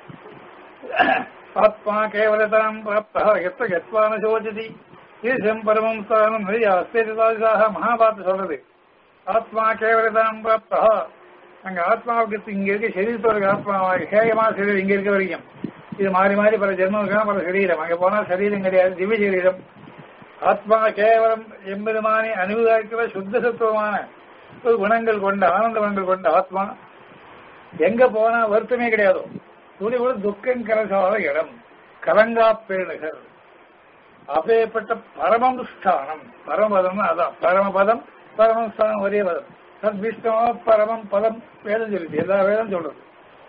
ஆத்மா கேவலதாம் பிராப்தா எத்த கத்வான சோஜதி இது செம்பரமம் ஸ்தானம் அஸ்தேதாதிசாக மகாபாரத சொல்றது ஆத்மா கேவலதாம் பிராப்தா அங்க ஆத்மாவுக்கு இங்க இருக்க சரீரத்தோட ஆத்மாவாக கேயமான சரீரம் இங்க இருக்க வரைக்கும் இது மாறி மாறி பல ஜென்மங்களுக்காக பல சரீரம் அங்க போனா சரீரம் கிடையாது திவ்ய சரீரம் ஆத்மா கேவலம் எம்பெருமானை அனுபவிக்கிற சுத்த சத்துவமான ஒரு குணங்கள் கொண்ட ஆனந்த குணங்கள் கொண்ட ஆத்மா எங்க போனா வருத்தமே கிடையாதோ துணி கூட துக்கம் கலசாத இடம் கலங்கா பேணுகர் அப்பேற்பட்ட பரமம் ஸ்தானம் பரமபதம் அதான் பரமபதம் பரமம் ஸ்தானம் ஒரே பதம் தத் விஷ்ணவ பரமம் பதம் வேதம் சொல்லுது எல்லா வேதம் சொல்றது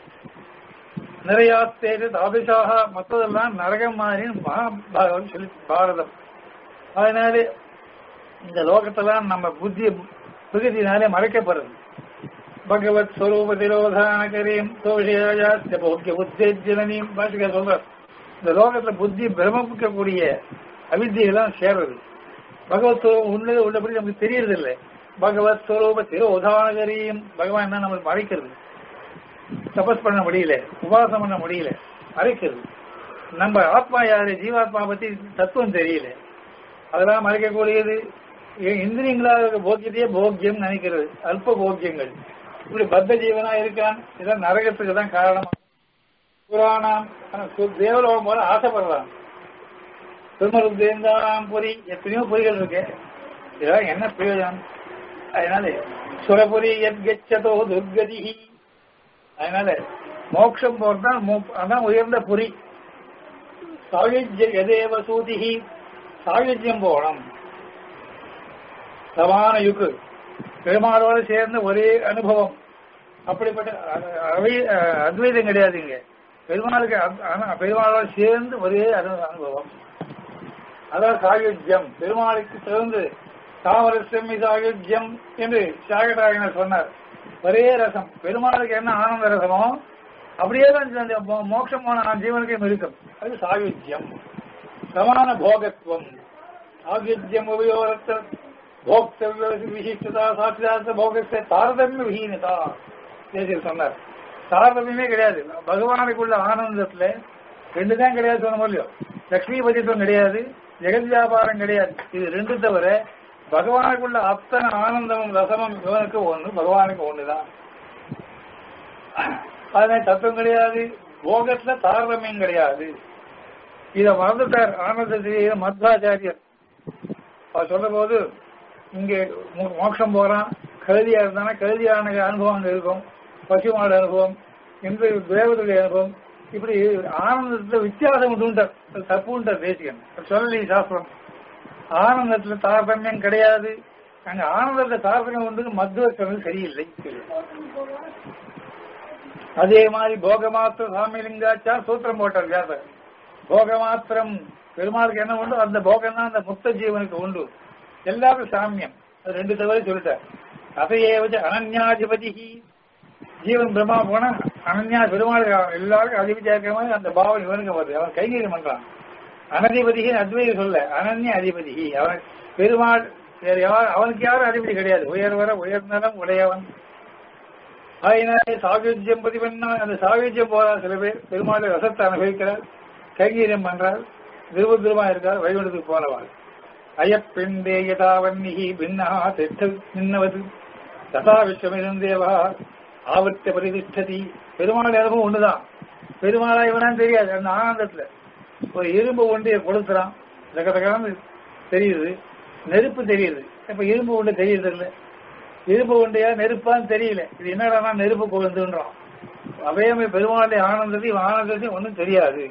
நிறைய தேது தாபிஷாக மற்றதெல்லாம் நரகம் மாதிரி மகாபாரதம் சொல்லி பாரதம் அதனாலே இந்த லோகத்தெல்லாம் நம்ம புத்தி பிரகதினாலே மறைக்கப்படுறது பகவத் ஸ்வரூப திரோதான கரீம் தோஷியாஜாஸ்ய போக்கிய உத்தேஜனனையும் பாட்டுக்க சொல்றார் இந்த லோகத்துல புத்தி பிரமிக்கக்கூடிய அவித்தியெல்லாம் சேர்றது பகவத் ஸ்வரூபம் உள்ளது உள்ளபடி நமக்கு தெரியறது இல்லை பகவத் ஸ்வரூப திரோதானகரியும் பகவான் என்ன நம்மளுக்கு மறைக்கிறது தபஸ் பண்ண முடியல உபாசம் பண்ண முடியல மறைக்கிறது நம்ம ஆத்மா யாரு ஜீவாத்மா பத்தி தத்துவம் தெரியல அதெல்லாம் மறைக்கக்கூடியது இந்திரியங்களாக போக்கியத்தையே போக்கியம் நினைக்கிறது அல்ப போக்கியங்கள் இப்படி பத்த ஜீவனா இருக்கான் இதெல்லாம் நரகத்துக்கு தான் காரணம் புராணம் தேவலோகம் போல ஆசைப்படுறான் திருமருந்தேந்தாம் பொறி எத்தனையோ பொறிகள் இருக்கு இதெல்லாம் என்ன பிரயோஜனம் அதனால சுரபுரி எத் கச்சதோ துர்கதி அதனால மோட்சம் போறதான் அதான் உயர்ந்த புரி சாயுஜ்ய எதேவ சூதிகி சாயுஜ்யம் போகணும் சமான யுக்கு பெருமாளோடு சேர்ந்த ஒரே அனுபவம் அப்படிப்பட்ட அ- அவை- அஹ் அத்வைதம் கிடையாதுங்க பெருமாளுக்கு அத்- ஆனா பெருமாளோட சேர்ந்து ஒரே அனு- அனுபவம் அதான் சாயுஜ்யம் பெருமாளுக்கு சிறந்து தாமரசம் சாயுஜ்யம் என்று சாகராயனர் சொன்னார் ஒரே ரசம் பெருமாளுக்கு என்ன ஆனந்த ரசமோ அப்படியே தான் இந்த மோ- மோட்சம் போன ஜீவனுக்கும் இருக்கும் அது சாயுஜ்யம் சமான போகத்துவம் சாயுஜ்யம் உபயோகத்த போக்தவ்ய விசிஷ்டதா சாட்சிதார்த்த போகத்தை தாரதமிய விஹீனதா தேசியர் சொன்னார் தாரதமியமே கிடையாது பகவானுக்குள்ள ஆனந்தத்துல ரெண்டு தான் கிடையாது சொன்ன முடியும் லட்சுமி பதித்துவம் கிடையாது ஜெகத் வியாபாரம் கிடையாது இது ரெண்டு தவிர பகவானுக்குள்ள அத்தனை ஆனந்தமும் ரசமும் இவனுக்கு ஒண்ணு பகவானுக்கு ஒண்ணுதான் அதனால தத்துவம் கிடையாது போகத்துல தாரதமியம் கிடையாது இத மறந்துட்டார் ஆனந்தத்திலேயே மத்வாச்சாரியர் அவர் சொல்ற போது இங்க மோ- மோட்சம் போறான் கழுதியா இருந்தானா கழுதியான அனுபவம் அங்க இருக்கும் பசுமாடு அனுபவம் என்று தேவதைய அனுபவம் இப்படி ஆனந்தத்துல வித்தியாசம் உண்டுன்றார் அது தப்புன்றார் தேசிகன் சொல்லி சாஸ்திரம் ஆனந்தத்துல தாரதமியம் கிடையாது அங்க ஆனந்தத்துல தாரதமியம் உண்டு மத்துவ சொன்னது சரியில்லை அதே மாதிரி போகமாத்திர சாமிலிங்காச்சா சூத்திரம் போட்டார் வியாசர் போகமாத்திரம் பெருமாளுக்கு என்ன உண்டு அந்த போகம் தான் அந்த முக்த ஜீவனுக்கு உண்டு எல்லாருக்கும் சாமியம் அது ரெண்டு தவிர சொல்லிட்டார் அதையே வச்சு அனன்யாதிபதி ஜீவன் பிரம்மா போனா அனன்யா பெருமாள் எல்லாருக்கும் அதிபதியா இருக்கிற மாதிரி அந்த பாவம் இவனுக்கு வருது அவன் கைங்கரியம் பண்றான் அனதிபதி அத்வைத சொல்ல அனன்ய அதிபதி அவன் பெருமாள் வேற யார் அவனுக்கு யாரும் அதிபதி கிடையாது உயர்வர உயர்ந்தனம் உடையவன் அதனாலே சாகித்யம் பதிவென்னா அந்த சாகித்யம் போறா சில பேர் பெருமாளை ரசத்தை அனுபவிக்கிறார் கைங்கரியம் பண்றார் திருவதிருமா இருக்கார் வைகுண்டத்துக்கு போனவாள் அயப்பெண்டே யதாவன்னிகி பின்னா திட்ட நின்னவது ததா விஸ்வமிருந்தேவா ஆவர்த்த பரிதிஷ்டதி பெருமாள் அனுபவம் ஒண்ணுதான் பெருமாளா இவனான்னு தெரியாது அந்த ஆனந்தத்துல ஒரு இரும்பு ஒன்றைய கொடுத்துறான் தகதகான்னு தெரியுது நெருப்பு தெரியுது இப்ப இரும்பு ஒன்று தெரியுது இல்ல இரும்பு ஒன்றையா நெருப்பான்னு தெரியல இது என்னடா நெருப்பு கொழுந்துன்றான் அவையமே பெருமாளுடைய ஆனந்தத்தையும் ஆனந்தத்தையும் ஒன்றும் தெரியாது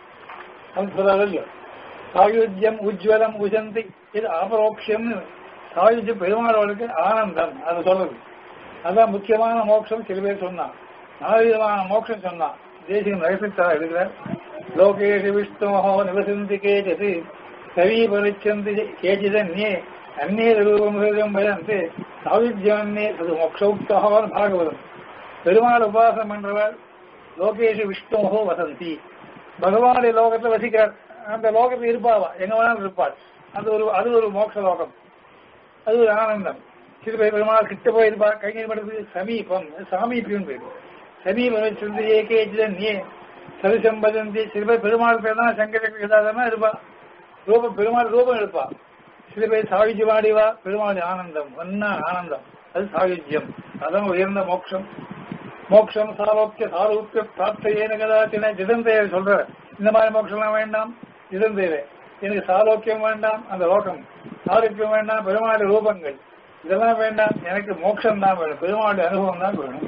அவன் சொல்றாரு இல்லையோ சாயுஜ்யம் உஜ்வலம் உஜந்தி இது அபரோக்ஷம்னு சாயுஜ்யம் பெருமாளோருக்கு ஆனந்தம் அது சொல்றது அதான் முக்கியமான மோட்சம் சில பேர் சொன்னான் நாலு விதமான மோட்சம் சொன்னான் தேசியம் ரகசியத்தா இருக்கிறார் லோகேஷு விஷ்ணோஹோ நிவசந்தி கேஜது சவி பரிச்சந்தி கேஜிதன்யே அந்நே ரூபம் ஹிருதம் வயந்து சாயுஜ்யன்னே அது மோக்ஷோக்தகான் பாகவதம் பெருமாள் உபாசனம் பண்றவர் லோகேஷு விஷ்ணோஹோ வசந்தி பகவானுடைய லோகத்துல வசிக்கிறார் அந்த லோகத்துல இருப்பாவா எங்க வேணாலும் இருப்பாள் அது ஒரு அது ஒரு மோட்ச லோகம் அது ஒரு ஆனந்தம் சிறு பேர் பெருமாள் கிட்ட போய் இருப்பா கைங்கரி பண்றது சமீபம் சாமீபியம் பேரு சமீபம் சிந்து ஏகேஜன் ஏ சதுசம்பதந்தி சில பேர் பெருமாள் பேர் தான் சங்கர ஏதாவது இருப்பா ரூபம் பெருமாள் ரூபம் எடுப்பா சில பேர் சாகித்யம் ஆடிவா பெருமாள் ஆனந்தம் ஒன்னா ஆனந்தம் அது சாகித்யம் அதான் உயர்ந்த மோட்சம் மோட்சம் சாரோக்கிய சாரூக்கிய பிராப்தையேன கதாச்சின ஜிதந்தேவர் சொல்ற இந்த மாதிரி மோட்சம்லாம் வேண்டாம் ஜிதந்தேவே எனக்கு சாரோக்கியம் வேண்டாம் அந்த லோகம் சாரோக்கியம் வேண்டாம் பெருமாளுடைய ரூபங்கள் இதெல்லாம் வேண்டாம் எனக்கு மோட்சம் தான் வேணும் பெருமாளுடைய அனுபவம் தான் வேணும்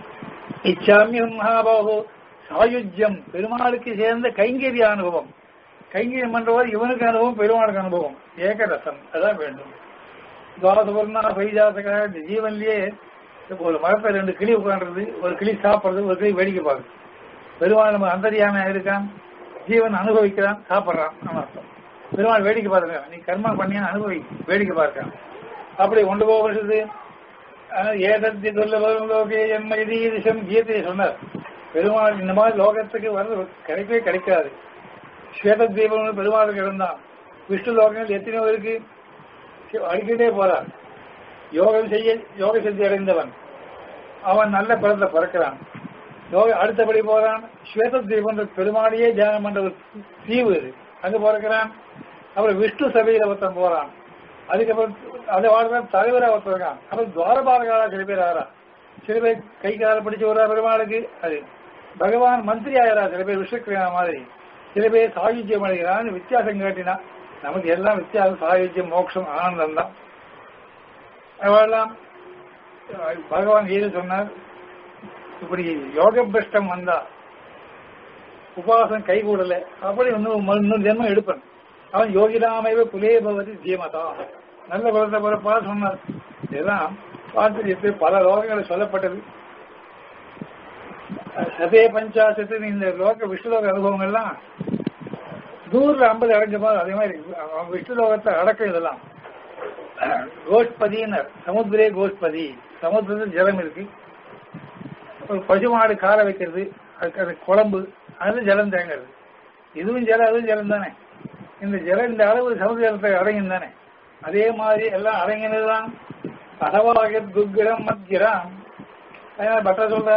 இச்சாமியம் மகாபாகு சாயுஜ்யம் பெருமாளுக்கு சேர்ந்த கைங்கரிய அனுபவம் கைங்கரியம் பண்றவர் இவனுக்கு அனுபவம் பெருமாளுக்கு அனுபவம் ஏகரசம் அதான் வேண்டும் துவாசபர்ணா பைஜாசக இந்த ஜீவன்லயே இப்ப ஒரு மரத்தை ரெண்டு கிளி உட்காந்துருது ஒரு கிளி சாப்பிடுறது ஒரு கிளி வேடிக்கை பார்க்குது பெருமாள் நம்ம அந்தரியான இருக்கான் ஜீவன் அனுபவிக்கிறான் சாப்பிடுறான் நம்ம அர்த்தம் பெருமாள் வேடிக்கை பார்த்துருக்கான் நீ கர்மா பண்ணியா அனுபவி வேடிக்கை பார்க்கான் அப்படி கொண்டு போகிறது ஏதத்தி சொல்ல வரும் லோகே என் இது திசம் கீதையை சொன்னார் பெருமாள் இந்த மாதிரி லோகத்துக்கு வர்றது கிடைக்கவே கிடைக்காது ஸ்வேத தீபம் பெருமாளுக்கு இருந்தான் விஷ்ணு லோகங்கள் எத்தனையோ இருக்கு அடிக்கிட்டே போறான் யோகம் செய்ய யோக சித்தி அடைந்தவன் அவன் நல்ல படத்தை பிறக்கிறான் யோக அடுத்தபடி போறான் ஸ்வேத தீபம் பெருமாளையே தியானம் பண்ற ஒரு தீவு இது அங்க பிறக்கிறான் அப்புறம் விஷ்ணு சபையில ஒருத்தன் போறான் அதுக்கப்புறம் அந்த வாழ்க்கை தலைவரா ஒருத்தர் இருக்கான் அப்புறம் துவாரபாலகாரா சில பேர் ஆறா சில பேர் கை கால பிடிச்சு வரா பெருமாளுக்கு அது பகவான் மந்திரி ஆகிறா சில பேர் விஸ்வக்கிரியா மாதிரி சில பேர் சாயுஜ்யம் அடைகிறான் வித்தியாசம் காட்டினா நமக்கு எல்லாம் வித்தியாசம் சாயுஜ்யம் மோட்சம் ஆனந்தம் தான் அவெல்லாம் பகவான் கீதை சொன்னார் இப்படி யோக பிரஷ்டம் வந்தா உபாசம் கைகூடல அப்படி இன்னும் இன்னும் ஜென்மம் எடுப்பன் அவன் யோகிதாமைவ குலே பவதி தீமதா நல்ல குலத்தை பிறப்பா சொன்னார் இதெல்லாம் பார்த்து பல லோகங்களை சொல்லப்பட்டது அதே பஞ்சாசத்து இந்த லோக விஷ்ணுலோக அனுபவங்கள்லாம் நூறுல ஐம்பது அடைஞ்ச போது அதே மாதிரி அவன் விஷ்ணுலோகத்தை அடக்கம் இதெல்லாம் கோஷ்பதினர் சமுத்திரே கோஷ்பதி சமுத்திரத்தில் ஜலம் இருக்கு ஒரு பசுமாடு காலை வைக்கிறது அதுக்கு அது குழம்பு அது ஜலம் தேங்கிறது இதுவும் ஜலம் அதுவும் ஜலம் தானே இந்த ஜலம் இந்த அளவு சமுதிர ஜலத்தை அடங்கும் தானே அதே மாதிரி எல்லாம் அடங்கினதுதான் அடவாக துர்கிரம் மத்கிரம் அதனால பட்டா சொல்ற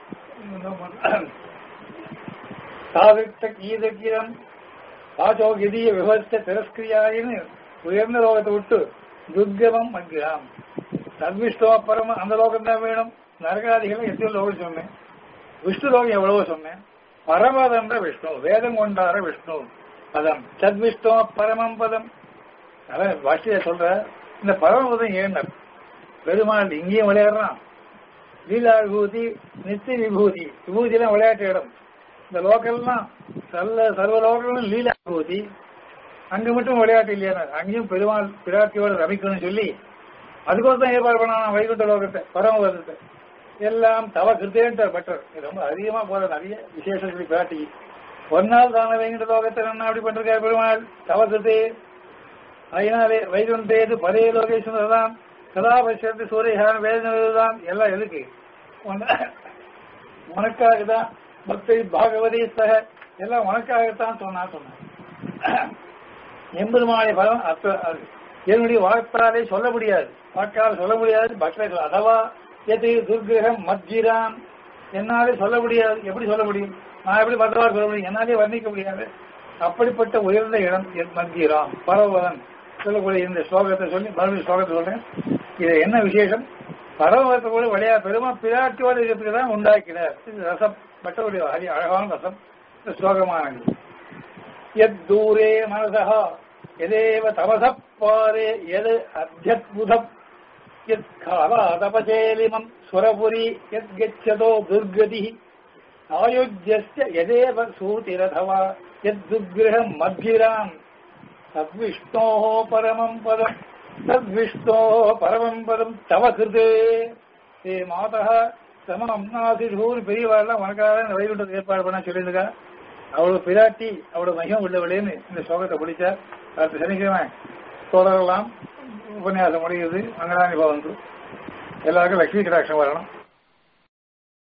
சாதித்த கீதக்கிரம் வாச்சோ கிதிய விவரித்த திரஸ்கிரியாயின்னு உயர்ந்த லோகத்தை விட்டு துர்கமம் மத்கிரம் சத்விஷ்ணோ பரம அந்த லோகம் தான் வேணும் நரகாதிகள் எத்தனை லோகம் சொன்னேன் விஷ்ணு லோகம் எவ்வளவோ சொன்னேன் பரமதன்ற விஷ்ணு வேதம் கொண்டார விஷ்ணு பதம் சத்விஷ்ணோ பரமம் பதம் அதான் பாஷ்ய சொல்ற இந்த பரமபதம் ஏன்னர் பெருமாள் இங்கேயும் விளையாடுறான் லீலா விபூதி நித்திய விபூதி விபூதியெல்லாம் விளையாட்டு இடம் இந்த லோக்கல்லாம் சல்ல சர்வ லோகங்களும் லீலா விபூதி அங்க மட்டும் விளையாட்டு இல்லையா அங்கேயும் பெருமாள் பிராட்டியோட ரமிக்கணும்னு சொல்லி அதுக்கோசம் தான் ஏற்பாடு பண்ணான் வைகுண்ட லோகத்தை பரமபதத்தை எல்லாம் தவ கிருத்தேன்ட்டார் பட்டர் இது ரொம்ப அதிகமா போற நிறைய விசேஷம் சொல்லி பிராட்டி ஒரு நாள் தானே வைகுண்ட லோகத்தை என்ன அப்படி பண்றாரு பெருமாள் தவ கிருத்தே அதனாலே வைகுண்டேது பதே லோகேஸ்வரர் தான் கதாபட்சத்து சூரியகான வேதனைதான் எல்லாம் எதுக்கு உன- உனக்காக தான் பக்தி பாகவதி சக எல்லாம் உனக்காகத்தான் சொன்னா சொன்னான் எம்பெருமானை பலம் அத்த அது என்னுடைய வாக்காலே சொல்ல முடியாது வாக்கால் சொல்ல முடியாது பக்தர்கள் அதவா எது துர்கிரகம் மத்கிராம் என்னாலே சொல்ல முடியாது எப்படி சொல்ல முடியும் நான் எப்படி பக்தவா சொல்ல முடியும் என்னாலே வர்ணிக்க முடியாது அப்படிப்பட்ட உயர்ந்த இடம் என் மத்கிராம் பரவதன் சொல்லக்கூடிய இந்த ஸ்லோகத்தை சொல்லி மறுபடியும் ஸ்லோகத்தை சொல்றேன் இது என்ன விசேஷம் பரவத்தை கூட விளையா பெருமா பிராட்டியோடு இருக்கிறதுக்கு தான் உண்டாக்கினார் இது ரசம் பட்டவுடைய ஹரி அழகான ரசம் இந்த ஸ்லோகமானது यद्दूरे मनसः यदेव तमसः पारे यद् अध्यद्बुधम् यत्कालादपचेलिमम् सुरपुरी यद्गच्छतो दुर्गतिः आयुज्यस्य यदेव सूतिरथवा यद्दुर्गृहम् मद्गिराम् तद्विष्णोः परमम् पदम् तद्विष्णोः परमम् पदम् तव कृते हे मातः சமம் அம்னாசிசூர் பெரியவாள்லாம் உனக்காக இந்த வைகுண்டத்துக்கு ஏற்பாடு பண்ண சொல்லியிருக்கா அவளோட பிராட்டி அவளோட மகிம் உள்ளவளேன்னு இந்த ஸ்லோகத்தை பிடிச்சார் அடுத்த சனிக்கிழமை தொடரலாம் உபன்யாசம் முடியுது மங்களானி பவந்து எல்லாருக்கும் லட்சுமி கடாட்சம் வரணும்